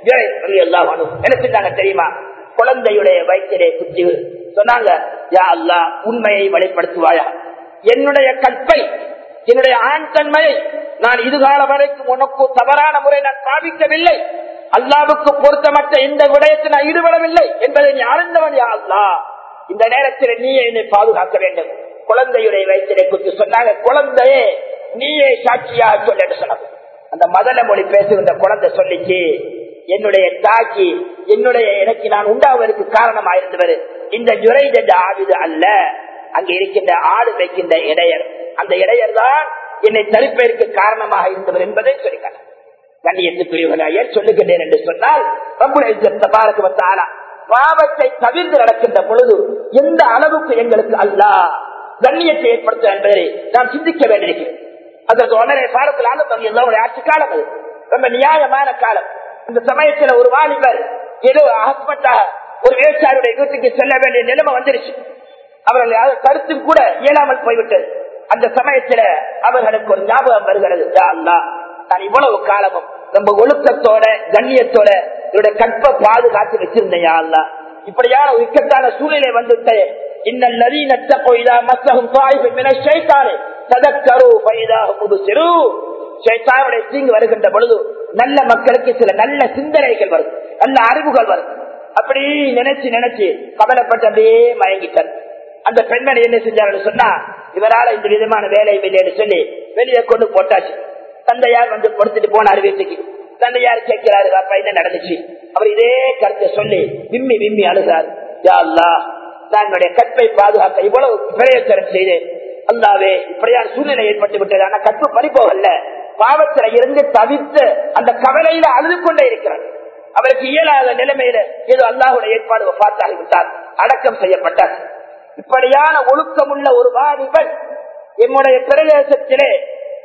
என்ன செஞ்சாங்க தெரியுமா குழந்தையுடைய வயிற்றிலே குத்தி சொன்னாங்க யா அல்லா உண்மையை வெளிப்படுத்துவாயா என்னுடைய கற்பை என்னுடைய ஆண் தன்மையை நான் இதுகால வரைக்கும் உனக்கு தவறான முறை நான் பாவிக்கவில்லை அல்லாவுக்கு பொருத்தமற்ற எந்த விடயத்தை நான் ஈடுபடவில்லை என்பதை நீ அறிந்தவன் யா அல்லா இந்த நேரத்தில் நீயே என்னை பாதுகாக்க வேண்டும் குழந்தையுடைய வயிற்றிலே குத்தி சொன்னாங்க குழந்தையே நீயே சாட்சியா சொல்ல சொன்னாங்க அந்த மதன மொழி பேசுகின்ற குழந்தை சொல்லிச்சு என்னுடைய தாக்கி என்னுடைய எனக்கு நான் உண்டாவதற்கு காரணமாயிருந்தவர் இந்த ஜுரை ஆவிது அல்ல அங்க இருக்கின்ற ஆடு வைக்கின்ற இடையர் அந்த இடையர் தான் என்னை தரிப்பதற்கு காரணமாக இருந்தவர் என்பதை சொல்லிட்டாங்க கண்ணியத்துக்குரியவர்களே சொல்லுகின்றேன் என்று சொன்னால் பாரகவத்தாலா பாவத்தை தவிர்த்து நடக்கின்ற பொழுது எந்த அளவுக்கு எங்களுக்கு அல்லா கண்ணியத்தை ஏற்படுத்த என்பதை நாம் சிந்திக்க வேண்டியிருக்கிறேன் அதற்கு உடனே பாரத்தில் ஆளுநர் ஆட்சி காலம் அது ரொம்ப நியாயமான காலம் இந்த சமயத்துல ஒரு வாலிபர் ஏதோ ஹஸ்பண்டாக ஒரு விவசாயியுடைய வீட்டுக்கு செல்ல வேண்டிய நிலைமை வந்துருச்சு அவர்கள் கருத்து கூட இயலாமல் போய்விட்டது அந்த சமயத்துல அவர்களுக்கு ஒரு ஞாபகம் வருகிறது நான் இவ்வளவு காலமும் ரொம்ப ஒழுக்கத்தோட கண்ணியத்தோட என்னுடைய கற்ப பாதுகாத்து வச்சிருந்தேன் அல்லா இப்படியான ஒரு இக்கட்டான சூழ்நிலை வந்துட்டு இன்னல் நதி நச்ச போய்தா மசகம் தாய்தானே ததக்கரு பைதாக சைத்தானுடைய தீங்கு வருகின்ற பொழுது நல்ல மக்களுக்கு சில நல்ல சிந்தனைகள் வரும் நல்ல அறிவுகள் வரும் அப்படி நினைச்சு நினைச்சு கவலைப்பட்டு அப்படியே மயங்கிட்டார் அந்த பெண்மணி என்ன செஞ்சாரு சொன்னா இவரால இந்த விதமான வேலை இல்லைன்னு சொல்லி வெளியே கொண்டு போட்டாச்சு தந்தையார் வந்து கொடுத்துட்டு போனாரு வீட்டுக்கு தந்தையார் கேட்கிறாரு அப்பா என்ன நடந்துச்சு அவர் இதே கருத்தை சொல்லி விம்மி விம்மி அழுகிறார் யா அல்லா நான் என்னுடைய கற்பை பாதுகாக்க இவ்வளவு பிரயோஜனம் செய்தேன் அல்லாவே இப்படியான சூழ்நிலை ஏற்பட்டு விட்டது ஆனா கற்பு பறிப்போகல்ல பாவத்துல இருந்து தவித்து அந்த கவலையில அழுது கொண்டே இருக்கிறார் அவருக்கு இயலாத நிலைமையில ஏதோ அல்லாஹுடைய ஏற்பாடு பார்த்தாகி விட்டார் அடக்கம் செய்யப்பட்டார் இப்படியான ஒழுக்கமுள்ள ஒரு வாலிபன் என்னுடைய பிரதேசத்திலே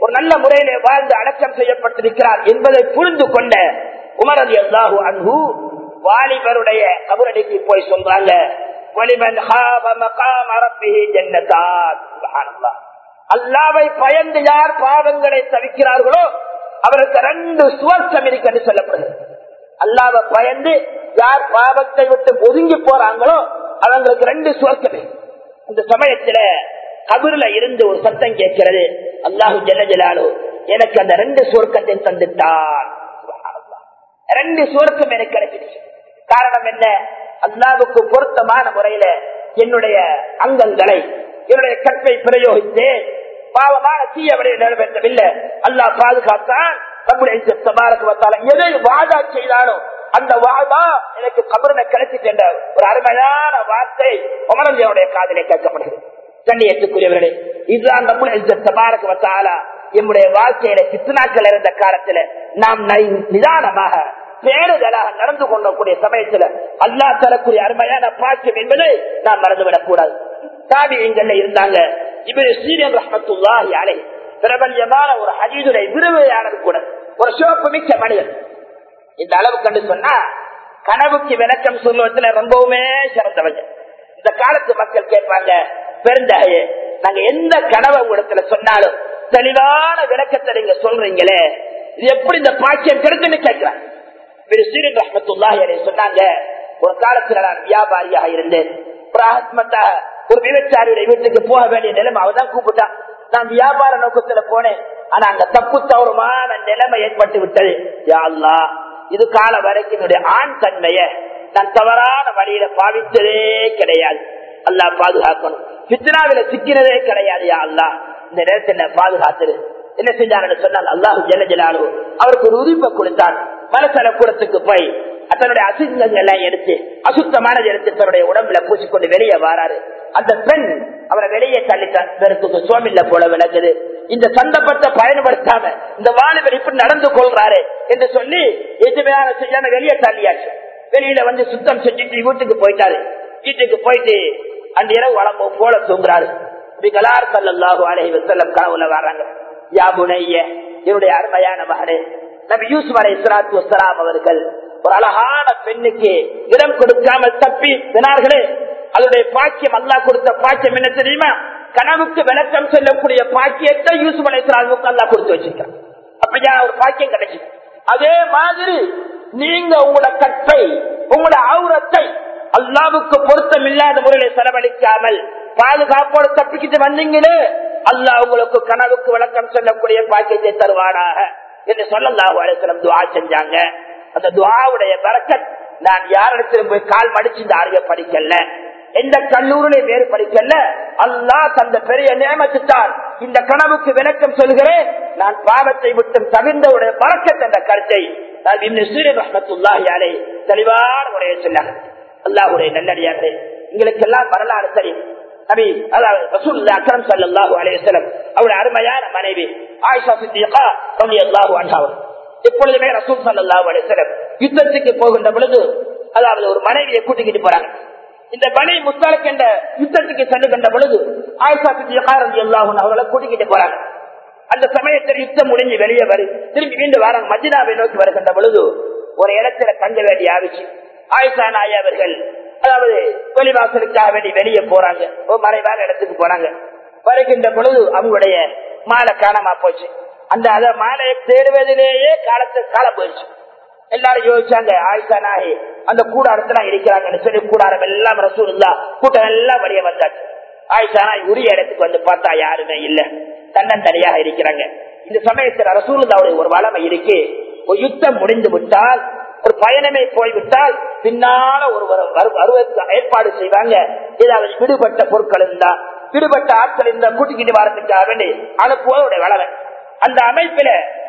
ஒரு நல்ல முறையிலே வாழ்ந்து அடக்கம் செய்யப்பட்டிருக்கிறார் என்பதை புரிந்து கொண்ட உமரதி அல்லாஹு அன்பு வாலிபருடைய கபரடிக்கு போய் சொல்றாங்க வலிமன் ஹாப மகாம ரப்பிஹி ஜன்னதான் சுப்ஹானல்லாஹ் அல்லாவை பயந்து யார் பாவங்களை தவிக்கிறார்களோ அவருக்கு ரெண்டு சுவர்க்கம் இருக்கு என்று சொல்லப்படுகிறது அல்லாவை பயந்து யார் பாவத்தை விட்டு ஒதுங்கி போறாங்களோ அவங்களுக்கு ரெண்டு சுவர்க்கம் இருக்கு. இந்த சமயத்துல கபருல இருந்து ஒரு சத்தம் கேட்கிறது அல்லாஹு ஜல்ல ஜலாலு எனக்கு அந்த ரெண்டு சுவர்க்கத்தை தந்துட்டான் சுப்ஹானல்லாஹ். ரெண்டு சுவர்க்கம் எனக்கு கிடைச்சிருச்சு காரணம் என்ன அல்லாவுக்கு பொருத்தமான முறையில என்னுடைய அங்கங்களை என்னுடைய கற்பை பிரயோகித்து பாவமான தீய வழியை நிறைவேற்றவில்லை அல்லாஹ் பாதுகாத்தான் நம்முடைய தபாரக்கு வந்தால எதை வாதா செய்தாலும் அந்த வாதா எனக்கு கபருன கிடைச்சிட்டு என்ற ஒரு அருமையான வார்த்தை உமரஞ்சனுடைய காதிலே கேட்கப்படுகிறது கண்ணியத்துக்குரியவர்களே இதுதான் நம்முடைய தபாரக்கு வந்தாலா என்னுடைய வாழ்க்கையில சித்தனாக்கள் இருந்த காலத்துல நாம் நை- நிதானமாக பேருதலாக நடந்து கொள்ளக்கூடிய சமயத்துல அல்லா தரக்கூடிய அருமையான பாக்கியம் என்பதை நாம் மறந்துவிடக் கூடாது தாபியங்கள்ல இருந்தாங்க இவர் சீரியன் ரஹமத்துல்லாஹி அலை பிரபல்யமான ஒரு ஹஜீதுடைய விருவையானது கூட ஒரு சிவப்பு மிக்க மனிதன் இந்த அளவு கண்டு சொன்னா கனவுக்கு விளக்கம் சொல்லுவதுல ரொம்பவுமே சிறந்தவங்க இந்த காலத்து மக்கள் கேட்பாங்க பெருந்தகையே நாங்க எந்த கனவை உங்களிடத்துல சொன்னாலும் தெளிவான விளக்கத்தை நீங்க சொல்றீங்களே இது எப்படி இந்த பாக்கியம் கிடைச்சுன்னு கேட்கிறேன் இவர் சீரன் ரஹமத்துல்லாஹி அலை சொன்னாங்க ஒரு காலத்துல நான் வியாபாரியாக இருந்தேன் ஒரு ஆத்மத்தா ஒரு விபச்சாரியுடைய வீட்டுக்கு போக வேண்டிய நிலைமை அவதான் கூப்பிட்டான் நான் வியாபார நோக்கத்துல போனேன் ஆனா அங்க தப்பு தவறுமான நிலைமை ஏற்பட்டு விட்டது யா அல்லாஹ் இது கால வரைக்கும் என்னுடைய ஆண் தன்மைய நான் தவறான வழியில பாவித்ததே கிடையாது அல்லாஹ் பாதுகாக்கணும் பித்னாவில சிக்கினதே கிடையாது யா அல்லாஹ் இந்த நேரத்தில் பாதுகாத்துரு என்ன செஞ்சாரு சொன்னால் அல்லாஹு ஜல ஜலாலு அவருக்கு ஒரு உரிமை கொடுத்தான் மனசல கூடத்துக்கு போய் தன்னுடைய அசுத்தங்கள் எல்லாம் எடுத்து அசுத்தமானது எடுத்து தன்னுடைய உடம்புல பூசிக்கொண்டு வெளியே வாராரு அந்த பெண் அவரை வெளியே தள்ளிட்டான் வெறுக்கு சோமில்ல போல விளக்குது இந்த சந்தர்ப்பத்தை பயன்படுத்தாம இந்த வாலிபர் இப்படி நடந்து கொள்றாரு என்று சொல்லி எதுமையான செய்யாம வெளியே தள்ளியாச்சு வெளியில வந்து சுத்தம் செஞ்சுட்டு வீட்டுக்கு போயிட்டாரு வீட்டுக்கு போயிட்டு அந்த இரவு வளம்போ போல தூங்குறாரு கலார் சல்லாஹூ அலஹி வசல்லம் கனவுல வர்றாங்க யாபுனைய என்னுடைய அருமையான மகனே நபி யூசுப் அலை இஸ்லாத்து வசலாம் அவர்கள் ஒரு அழகான பெண்ணுக்கு இடம் கொடுக்காமல் தப்பி தினார்களே அதனுடைய பாக்கியம் அல்லா கொடுத்த பாக்கியம் என்ன தெரியுமா கனவுக்கு விளக்கம் சொல்லக்கூடிய பாக்கியத்தை யூசுப் அலை இஸ்லாமுக்கு அல்லா கொடுத்து வச்சிருக்கான் அப்படியா ஒரு பாக்கியம் கிடைச்சு அதே மாதிரி நீங்க உங்களோட கற்பை உங்களோட ஆவுரத்தை அல்லாவுக்கு பொருத்தம் இல்லாத முறையில செலவழிக்காமல் பாதுகாப்போடு தப்பிக்கிட்டு வந்தீங்களே அல்லாஹ் உங்களுக்கு கனவுக்கு விளக்கம் சொல்லக்கூடிய பாக்கியத்தை தருவானாக என்று சொல்லல்லாஹு அலிஸ்லம் துவா செஞ்சாங்க அந்த துவாவுடைய பறக்கத் நான் யாரிடத்திலும் போய் கால் மடிச்சு இந்த ஆரிய படிக்கல எந்த கல்லூரிலையும் வேறு படிக்கல அல்லாஹ் தந்த பெரிய நியமத்துத்தான் இந்த கனவுக்கு விளக்கம் சொல்கிறேன் நான் பாவத்தை விட்டும் தவிர்ந்தவுடைய பறக்கத் என்ற கருத்தை நான் இன்னும் சீரன் ரஹமத்துல்லாஹி அலை தெளிவான முறையை சொன்னாங்க அல்லாஹுடைய நல்லடியார்களே எங்களுக்கு எல்லாம் வரலாறு தெரியும் நபி அதாவது ரசூலுல்லாஹி அக்ரம் ஸல்லல்லாஹு அலைஹி வஸல்லம் அவருடைய அருமையான மனைவி ஆயிஷா சித்திகா ரலியல்லாஹு அன்ஹா எப்பொழுதுமே ரசூல் ஸல்லல்லாஹு அலைஹி வஸல்லம் யுத்தத்துக்கு போகின்ற பொழுது அதாவது ஒரு மனைவியை கூட்டிக்கிட்டு போறாங்க இந்த பனி முஸ்தாலக் என்ற யுத்தத்துக்கு செல்லுகின்ற பொழுது ஆயிஷா சித்திகா ரலியல்லாஹு அன்ஹா அவர்களை கூட்டிக்கிட்டு போறாங்க அந்த சமயத்தில் யுத்தம் முடிஞ்சு வெளியே வரு திரும்பி மீண்டும் வராங்க மதினாவை நோக்கி வருகின்ற பொழுது ஒரு இடத்துல தங்க வேண்டிய ஆவிச்சு ஆயிஷா நாய் அவர்கள் அதாவது வெளிவாசலுக்காக வேண்டி வெளியே போறாங்க ஒரு மறைவான இடத்துக்கு போறாங்க வருகின்ற பொழுது அவங்களுடைய மாலை காணாம போச்சு அந்த அத மாலையை தேடுவதிலேயே காலத்து காலம் போயிடுச்சு எல்லாரும் யோசிச்சாங்க ஆயிஷா நாயி அந்த கூடாரத்துல இருக்கிறாங்கன்னு சொல்லி கூடாரம் எல்லாம் ரசூல்லா கூட்டம் எல்லாம் வெளியே வந்தாச்சு ஆயிஷா நாய் உரிய இடத்துக்கு வந்து பார்த்தா யாருமே இல்ல தன்னந்தனியாக இருக்கிறாங்க இந்த சமயத்தில் ரசூலுல்லாவுடைய ஒரு வளமை இருக்கு ஒரு யுத்தம் முடிந்து விட்டால் ஒரு பயணமே போய்விட்டால் பின்னால ஒரு வருவதற்கு ஏற்பாடு செய்வாங்க ஏதாவது விடுபட்ட பொருட்கள் இருந்தா விடுபட்ட ஆட்கள் இருந்தா கூட்டிக்கிட்டு வரதுக்காக வேண்டி அனுப்புவதோட வளமை அந்த அமைப்பில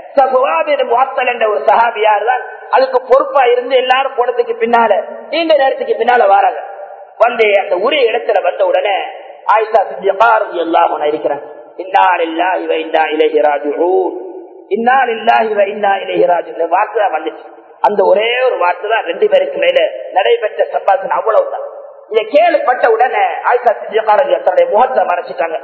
வாத்தல் என்ற ஒரு சகாபியார் தான் அதுக்கு பொறுப்பா இருந்து எல்லாரும் போனதுக்கு பின்னால நீண்ட நேரத்துக்கு பின்னால வராங்க வந்து அந்த உரிய இடத்துல வந்த உடனே ஆயிஷா சித்தியபாரதி எல்லாம் இருக்கிறாங்க இன்னால் இல்லா இவ இன்னா இளையராஜு இன்னால் இல்லா இவ இன்னா இளையராஜு இந்த வார்த்தை தான் வந்துச்சு அந்த ஒரே ஒரு வார்த்தை தான் ரெண்டு பேருக்கு மேல நடைபெற்ற சம்பாசனம் அவ்வளவுதான் இதை கேள்விப்பட்ட உடனே ஆயிஷா சித்தியபாரதி தன்னுடைய முகத்தை மறைச்சிட்டாங்க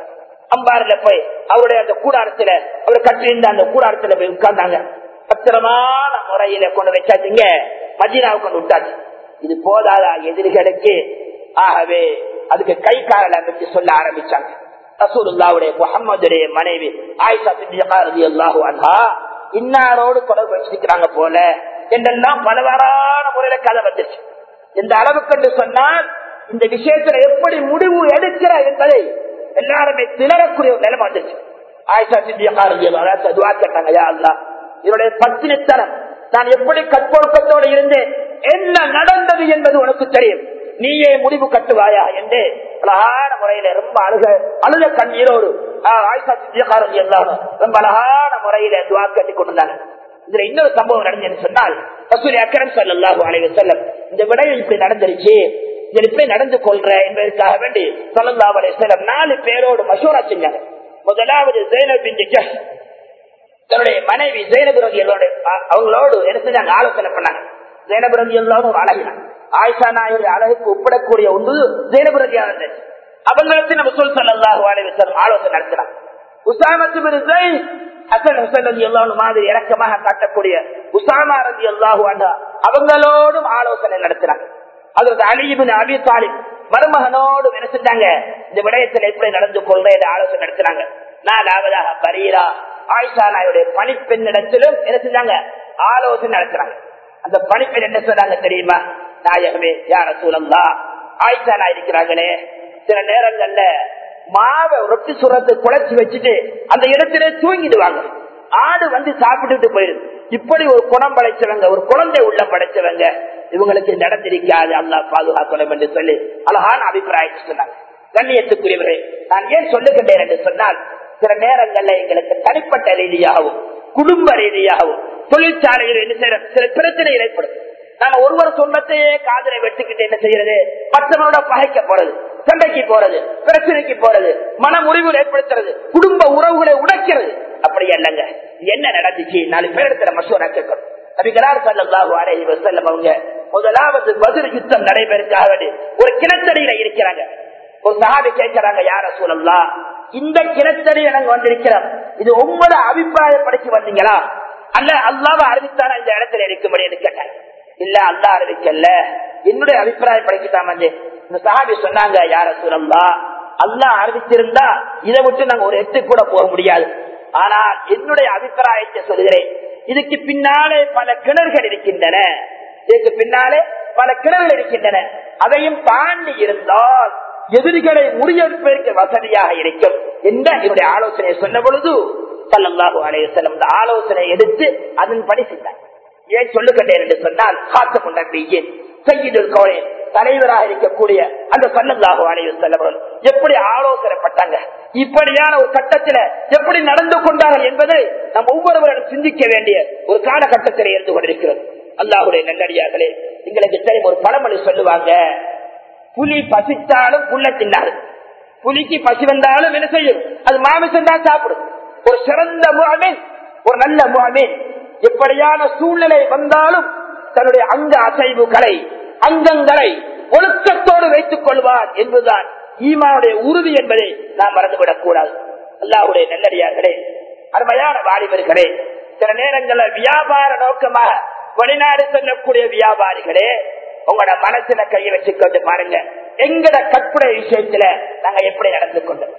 அம்பாரில போய் அவருடைய அந்த கூடாரத்துல அவர் கட்டியிருந்த அந்த கூடாரத்துல போய் உட்கார்ந்தாங்க பத்திரமான முறையில கொண்டு வச்சாச்சுங்க மதீனாவை கொண்டு விட்டாச்சு இது போதாதா எதிரிகளுக்கு ஆகவே அதுக்கு கை கால அமைச்சு சொல்ல ஆரம்பிச்சாங்க ரசூலுல்லாவுடைய முகம்மதுடைய மனைவி ஆயிஷா சித்திகா ரலியல்லாஹு அன்ஹா இன்னாரோடு தொடர்பு வச்சிருக்கிறாங்க போல என்றெல்லாம் பலவாறான முறையில கதை வந்துச்சு இந்த அளவுக்கு என்று சொன்னால் இந்த விஷயத்துல எப்படி முடிவு எடுக்கிற என்பதை எல்லாருமே திணறக்கூடிய ஒரு நிலைமை வந்துச்சு ஆயிஷா சித்திகா ரலியல்லாஹு துவா கேட்டாங்க யா அல்லாஹ் என்னுடைய பத்தினித்தனம் நான் எப்படி கற்பொழுக்கத்தோடு இருந்தேன் என்ன நடந்தது என்பது உனக்கு தெரியும் நீயே முடிவு கட்டுவாயா என்று அழகான முறையில ரொம்ப அழுக அழுத கண்ணீரோடு ஆஹ், ஆயிஷா சித்திகாரம் எல்லாம் ரொம்ப அழகான முறையில துவா கட்டி கொண்டிருந்தாங்க இதுல இன்னொரு சம்பவம் நடந்ததுன்னு சொன்னால் ரசூல் அக்கரம் சல்லாஹூ அலைவர் செல்லம் இந்த விடயம் இப்படி நடந்துருச்சு இது இப்படி நடந்து கொள்ற என்பதற்காக வேண்டி சல்லல்லாஹு அலைஹி வஸல்லம் நாலு பேரோடு மசூரா செஞ்சாங்க முதலாவது ஜெயனப் பின் ஜஹ் தன்னுடைய மனைவி ஜெயனபுரதி அவங்களோடு என்ன செஞ்சாங்க ஆலோசனை பண்ணாங்க ஜெயனபுரதி எல்லோரும் ஒரு அழகினாங்க ஆயிஷா நாயுடைய அழகுக்கு ஒப்பிடக்கூடிய ஒன்று ஜெயனபுரதியா இருந்தது அவங்களுக்கு நம்ம சொல் சல்லாஹு அலைவசம் ஆலோசனை நடத்தினாங்க உசாமத்து பின் ஜெயித் ஹசன் ஹுசன் ரதி அல்லாஹ் மாதிரி இறக்கமாக காட்டக்கூடிய உசாமா ரதி அல்லாஹு அண்ணா அவங்களோடும் ஆலோசனை நடத்தினாங்க அதற்கு அலிபின் அபி தாலிப் மருமகனோடு என்ன செஞ்சாங்க இந்த விடயத்தில் எப்படி நடந்து கொள்ற என்று ஆலோசனை நடத்தினாங்க நாலாவதாக பரீரா ஆயிஷா நாயுடைய பணிப்பெண்ணிடத்திலும் என்ன செஞ்சாங்க ஆலோசனை நடத்துறாங்க அந்த பணிப்பெண் என்ன சொன்னாங்க தெரியுமா நாயகமே யார சூழல்லா ஆயிஷா நாய் இருக்கிறாங்களே சில நேரங்கள்ல மாவை ரொட்டி சுரத்தை குழைச்சி வச்சுட்டு அந்த இடத்திலே தூங்கிடுவாங்க ஆடு வந்து சாப்பிட்டுட்டு போயிடுது இப்படி ஒரு குணம் படைச்சவங்க ஒரு குழந்தை உள்ள படைச்சவங்க இவங்களுக்கு நடந்திருக்காது அல்லா பாதுகாக்கணும் என்று சொல்லி அழகான அபிப்பிராயம் சொன்னாங்க கண்ணியத்துக்குரியவரே நான் ஏன் சொல்லுகின்றேன் என்று சொன்னால் சில நேரங்கள்ல எங்களுக்கு தனிப்பட்ட ரீதியாகவும் குடும்ப ரீதியாகவும் தொழிற்சாலையில் என்ன செய்யற சில பிரச்சனை ஏற்படும் நாங்க ஒருவர் சொன்னத்தையே காதலை வெட்டுக்கிட்டு என்ன செய்யறது மற்றவனோட பகைக்க போறது சண்டைக்கு போறது பிரச்சனைக்கு போறது மன முறிவு ஏற்படுத்துறது குடும்ப உறவுகளை உடைக்கிறது அப்படி அல்லங்க என்ன நடந்துச்சு நாலு பேரிடத்துல மசூரா கேட்கணும் நபிகளார் சல்லாஹூ அலைஹி வஸல்லம் அவங்க முதலாவது பதில் யுத்தம் நடைபெறக்காக வேண்டி ஒரு கிணத்தடியில இருக்கிறாங்க ஒரு சகாபி கேட்கிறாங்க யார சூழல்லா இந்த கிணத்தடி எனக்கு வந்திருக்கிறோம் இது உங்களோட அபிப்பிராயப்படுத்தி வந்தீங்களா அல்ல அல்லாவை அறிவித்தானா இந்த இடத்துல இருக்கும்படி கேட்டாங்க இல்ல அல்லா அறிவிக்கல்ல என்னுடைய அபிப்பிராயப்படுத்தித்தான் வந்து இந்த சகாபி சொன்னாங்க யார சூழல்லா அல்லாஹ் அறிவிச்சிருந்தா இதை விட்டு நாங்க ஒரு எட்டு கூட போக முடியாது ஆனால் என்னுடைய அபிப்பிராயத்தை சொல்கிறேன் இதுக்கு பின்னாலே பல கிணறுகள் இருக்கின்றன இதுக்கு பின்னாலே பல கிணறுகள் இருக்கின்றன அதையும் தாண்டி இருந்தால் எதிரிகளை முறியெடுப்பதற்கு வசதியாக இருக்கும் என்ற என்னுடைய ஆலோசனையை சொன்ன பொழுது சல்லல்லாஹு அலையம் இந்த ஆலோசனை எடுத்து அதன்படி செய்தார் ஏன் சொல்லுகின்றேன் என்று சொன்னால் காத்த முன்னே செய்யுதல் கோலே தலைவராக இருக்கக்கூடிய அந்த சல்லல்லாஹு அலையம் செல்லவர்கள் எப்படி ஆலோசனைப்பட்டாங்க இப்படியான ஒரு கட்டத்தில எப்படி நடந்து கொண்டார்கள் என்பதை நாம் ஒவ்வொருவரும் சிந்திக்க வேண்டிய ஒரு காலகட்டத்தில் இருந்து கொண்டிருக்கிறது அல்லாஹுடைய நல்லடியார்களே எங்களுக்கு தெரியும் ஒரு பழமொழி சொல்லுவாங்க புலி பசித்தாலும் புல்ல தின்னாரு புலிக்கு பசி வந்தாலும் என்ன செய்யும் அது மாமிசம் தான் சாப்பிடும் ஒரு சிறந்த முகமீன் ஒரு நல்ல முகமீன் எப்படியான சூழ்நிலை வந்தாலும் தன்னுடைய அங்க அசைவுகளை அங்கங்களை ஒழுக்கத்தோடு வைத்துக் கொள்வார் என்பதுதான் ஈமாவுடைய உறுதி என்பதை நாம் மறந்துவிடக் கூடாது அல்லாஹுடைய நல்லடியார்களே அருமையான வாலிபர்களே சில நேரங்களில் வியாபார நோக்கமாக வெளிநாடு செல்லக்கூடிய வியாபாரிகளே உங்களோட மனசுல கையை வச்சுக்கொண்டு பாருங்க எங்கட கற்பனை விஷயத்துல நாங்க எப்படி நடந்து கொண்டோம்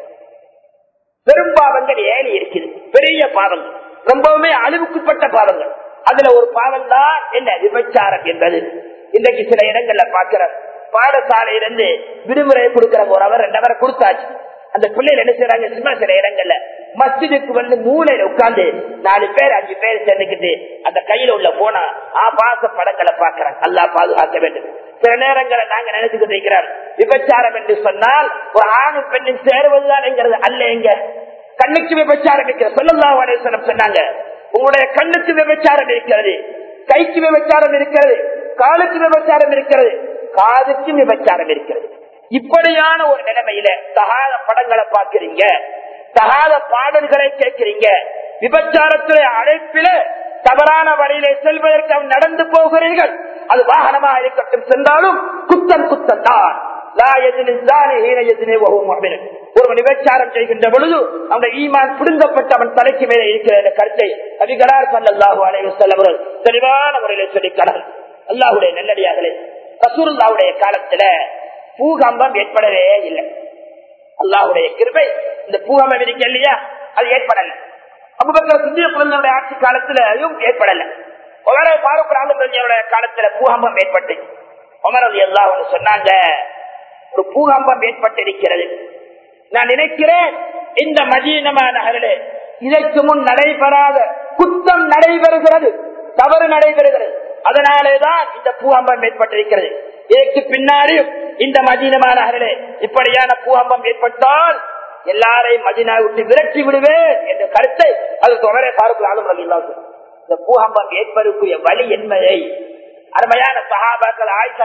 பெரும் பாவங்கள் ஏழு இருக்குது பெரிய பாவங்கள் ரொம்பவுமே அழிவுக்குப்பட்ட பாவங்கள் அதுல ஒரு பாவம் தான் என்ன விபச்சாரம் என்பது இன்றைக்கு சில இடங்கள்ல பாக்கிறோம் பாடசாலையிலிருந்து விடுமுறை கொடுக்கிற ஒரு அவர் ரெண்டு அவர் கொடுத்தாச்சு அந்த பிள்ளைகள் என்ன செய்யறாங்க சும்மா சில இடங்கள்ல மஸ்ஜிதுக்கு வந்து மூலையில உட்கார்ந்து நாலு பேர் அஞ்சு பேர் சேர்ந்துக்கிட்டு அந்த கையில உள்ள போனா ஆபாச படங்களை பாக்குறாங்க அல்லா பாதுகாக்க வேண்டும் சில நேரங்களை நாங்க நினைச்சுக்கிட்டு இருக்கிறோம் விபச்சாரம் என்று சொன்னால் ஒரு ஆணு பெண்ணின் சேருவதுதான் என்கிறது அல்ல எங்க கண்ணுக்கு விபச்சாரம் இருக்கிற சொல்லல்லா வடேசனம் சொன்னாங்க உங்களுடைய கண்ணுக்கு விபச்சாரம் இருக்கிறது கைக்கு விபச்சாரம் இருக்கிறது காலுக்கு விபச்சாரம் இருக்கிறது காதுக்கு விபச்சாரம் இருக்கிறது இப்படியான ஒரு நிலைமையில தகாத படங்களை பார்க்கிறீங்க தகாத பாடல்களை கேட்கிறீங்க விபச்சாரத்துடைய அழைப்பில தவறான வழியிலே செல்வதற்கு நடந்து போகிறீர்கள் அது வாகனமாக இருக்கட்டும் சென்றாலும் குத்தம் குத்தம் தான் ஒரு ஒரு விபச்சாரம் செய்கின்ற பொழுது அந்த ஈமான் புடுங்கப்பட்டு அவன் தலைக்கு மேலே இருக்கிற இந்த கருத்தை அபிகளார் சல்லாஹூ அலைவசல் அவர்கள் தெளிவான முறையில சொல்லிக்கிறார் அல்லாஹுடைய நல்லடியார்களே ரசூல்லாவுடைய காலத்துல பூகம்பம் ஏற்படவே இல்லை அல்லாஹுடைய கிருபை இந்த பூகம்பம் இருக்க இல்லையா அது ஏற்படல அபுபக்கர் சிந்திய குழந்தையுடைய ஆட்சி காலத்திலும் ஏற்படல உமரை பாரூக் ராமதுடைய காலத்துல பூகம்பம் ஏற்பட்டு உமர் அலி அல்லா சொன்னாங்க ஒரு பூகம்பம் ஏற்பட்டிருக்கிறது நான் நினைக்கிறேன் இந்த மதீனமா நகரிலே இதற்கு முன் நடைபெறாத குத்தம் நடைபெறுகிறது தவறு நடைபெறுகிறது அதனாலேதான் இந்த பூகம்பம் ஏற்பட்டிருக்கிறது இதற்கு பின்னாடியும் இந்த மதீனமா நகரிலே இப்படியான பூகம்பம் ஏற்பட்டால் எல்லாரையும் மதினா விட்டு விரட்டி விடுவேன் என்ற கருத்தை அது தொடரே பார்க்கலாம் இந்த பூகம்பம் ஏற்பதற்குரிய வழி என்பதை அருமையான சகாபாக்கள் ஆயிஷா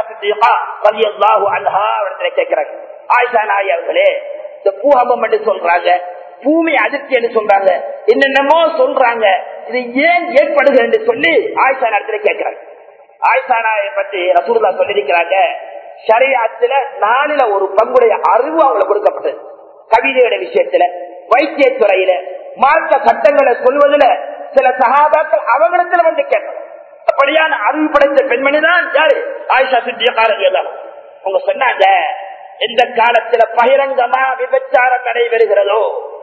இடத்துல கேட்கிறாங்க ஆயிஷா நாய் அவர்களே இந்த பூகம்பம் என்று சொல்றாங்க பூமி அதிர்ச்சி என்று சொல்றாங்க என்னென்னமோ சொல்றாங்க இது ஏன் ஏற்படுகிறது என்று சொல்லி ஆயிஷா இடத்துல கேட்கிறாங்க ஆயிஷா நாயை பற்றி ரசூல்லா சொல்லியிருக்கிறாங்க சரியாத்துல நாளில ஒரு பங்குடைய அறிவு அவங்களுக்கு கொடுக்கப்பட்டது கவிதையோட விஷயத்துல வைத்தியத்துறையில மார்க்க சட்டங்களை சொல்வதில் சில சகாபாக்கள் அவங்களிடத்துல வந்து கேட்கணும் அப்படியான அறிவு படைத்த பெண்மணி தான் யாரு ஆயிஷா சுற்றிய காலம் அவங்க சொன்னாங்க எந்த காலத்துல பகிரங்கமா விபச்சாரம் நடைபெறுகிறதோ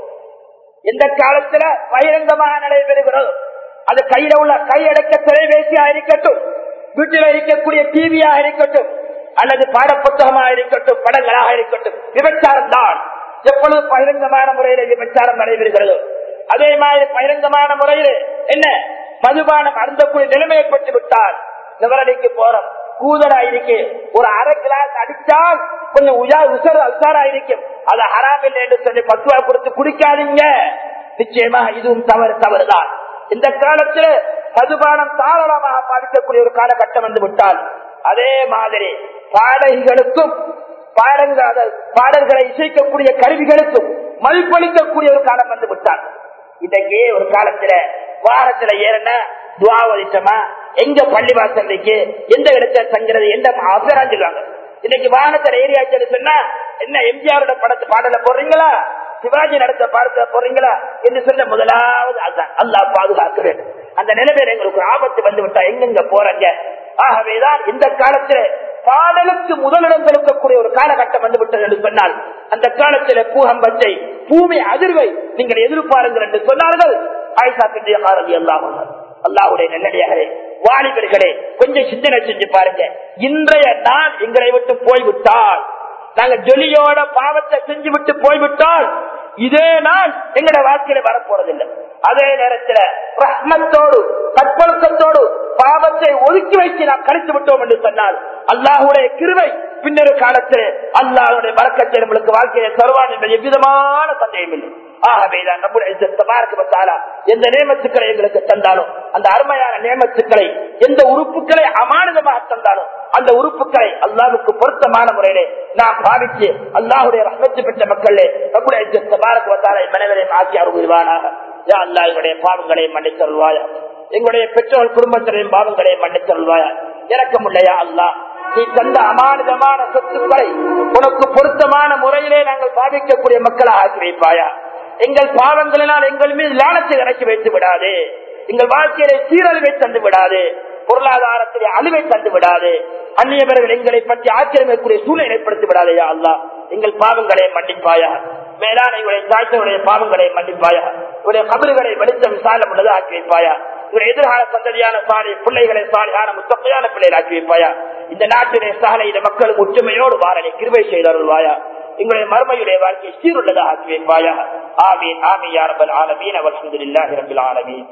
எந்த காலத்துல பகிரங்கமாக நடைபெறுகிறதோ அது கையில உள்ள கையடக்க தொலைபேசியா இருக்கட்டும் வீட்டில் இருக்கக்கூடிய டிவியாக இருக்கட்டும் அல்லது பாட புத்தகமாக இருக்கட்டும் படங்களாக இருக்கட்டும் விபச்சாரம் தான் எப்பொழுது பகிரங்கமான முறையில விபச்சாரம் நடைபெறுகிறதோ அதே மாதிரி பகிரங்கமான முறையில் என்ன மதுபானம் அருந்தக்கூடிய நிலைமை ஏற்பட்டு விட்டால் நிவரடிக்கு போறோம் கூதரா இருக்கு ஒரு அரை கிளாஸ் அடிச்சால் கொஞ்சம் உஜா உசர உசாரா இருக்கும் அது ஹராமில் என்று சொல்லி பத்துவா கொடுத்து குடிக்காதீங்க நிச்சயமாக இதுவும் தவறு தவறுதான் இந்த காலத்தில் மதுபானம் தாராளமாக பாதிக்கக்கூடிய ஒரு காலகட்டம் வந்து விட்டால் அதே மாதிரி பாடகிகளுக்கும் பாடங்க பாடல்களை இசைக்கக்கூடிய கருவிகளுக்கும் மதிப்பளிக்கக்கூடிய ஒரு காலம் வந்து விட்டார் இன்றைக்கு ஒரு காலத்துல வாரத்துல ஏறனா துவாவதிட்டமா எங்க பள்ளிவாசல் இருக்கு எந்த இடத்துல தங்கிறது எந்த அவசரம் சொல்லுவாங்க இன்னைக்கு வாகனத்துல ஏரியாச்சு சொன்னா என்ன எம்ஜிஆரோட படத்தை பாடல போடுறீங்களா சிவாஜி நடத்த பாடத்தை போறீங்களா என்று சொன்ன முதலாவது அதுதான் அல்லா பாதுகாக்க வேண்டும் அந்த நிலைமையில எங்களுக்கு ஆபத்து வந்து விட்டா எங்கெங்க போறங்க ஆகவேதான் இந்த காலத்துல பாடலுக்கு முதலிடம் கொடுக்கக்கூடிய ஒரு காலகட்டம் வந்து விட்டது என்று சொன்னால் அந்த காலத்தில பூகம்பத்தை பூமி அதிர்வை நீங்கள் எதிர்பாருங்கள் என்று சொன்னார்கள் ஆயிஷா பிந்திய காரதி எல்லாம் அல்லாவுடைய நல்லடியார்களே வாலிபர்களே கொஞ்சம் சிந்தனை செஞ்சு பாருங்க இன்றைய நாள் எங்களை விட்டு போய்விட்டால் நாங்க ஜொலியோட பாவத்தை செஞ்சு விட்டு போய்விட்டால் இதே நாள் எங்களோட வாழ்க்கையில வரப்போறதில்லை அதே நேரத்தில் ரஹ்மத்தோடு கற்பழக்கத்தோடு பாவத்தை ஒதுக்கி வைத்து நாம் கழித்து விட்டோம் என்று சொன்னால் அல்லாஹுடைய கிருவை பின்னொரு காலத்தில் அல்லாஹுடைய வழக்கத்தை நம்மளுக்கு வாழ்க்கையை தருவான் என்ற எவ்விதமான சந்தேகம் இல்லை ஆகவேதான் நம்முடைய எந்த நியமத்துக்களை எங்களுக்கு தந்தாலும் அந்த அருமையான நியமத்துக்களை எந்த உறுப்புகளை அமானிதமாக தந்தாலும் அந்த உறுப்புகளை அல்லாவுக்கு பொருத்தமான முறையிலே நாம் பாவித்து அல்லாஹுடைய ரசத்து பெற்ற மக்களே நம்முடைய தபாரக்கு வந்தாரை மனைவரையும் ஆக்கி அருள்வானாக யா அல்லா எங்களுடைய பாவங்களை மன்னித்தருள்வாயா எங்களுடைய பெற்றோர் குடும்பத்தினரின் பாவங்களை மன்னித்தருள்வாயா இறக்கமுள்ளையா அல்லா நீ தந்த அமானிதமான சொத்துக்களை உனக்கு பொருத்தமான முறையிலே நாங்கள் பாதிக்கக்கூடிய மக்களாக ஆக்கி வைப்பாயா எங்கள் பாவங்களினால் எங்கள் மீது லானத்தை இறக்கி வைத்து விடாது எங்கள் வாழ்க்கையிலே சீரழிவை தந்து விடாது பொருளாதாரத்திலே அழிவை தந்து விடாது அந்நியவர்கள் எங்களை பற்றி ஆக்கிரமிக்கக்கூடிய சூழலை ஏற்படுத்தி விடாதையா அல்லா எங்கள் பாவங்களை மன்னிப்பாயா மேலான இவருடைய தாய்த்தனுடைய பாவங்களை மன்னிப்பாயா இவருடைய கபறுகளை வெளிச்சம் சாலம் உள்ளது ஆக்கி வைப்பாயா இவருடைய எதிர்கால சந்ததியான சாலை பிள்ளைகளை சாலையான முத்தப்பையான பிள்ளைகள் ஆக்கி வைப்பாயா இந்த நாட்டிலே சாலையில மக்களுக்கு ஒற்றுமையோடு வாரனை கிருவை செய்தருள்வாயா எங்களுடைய மர்மையுடைய வாழ்க்கையை சீருள்ளதாக ஆக்கி வைப்பாயா ஆமீன் ஆமீன் யாரபல் ஆலமீன் அவர் சுந்தரில்லாஹி ரபில் ஆலமீன்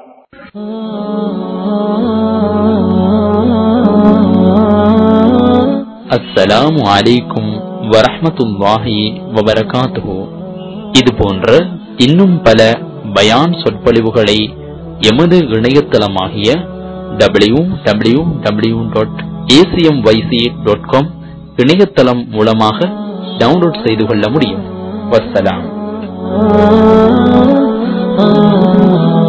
அஸ்ஸலாமு அலைக்கும் வரஹ்மத்துல்லாஹி வபரகாத்துஹு இது போன்ற இன்னும் பல பயான் சொற்பொழிவுகளை எமது இணையதளமாகிய W W W dot A C M Y C dot com இணையதளம் மூலமாக டவுன்லோட் செய்து கொள்ள முடியும் வசலாம்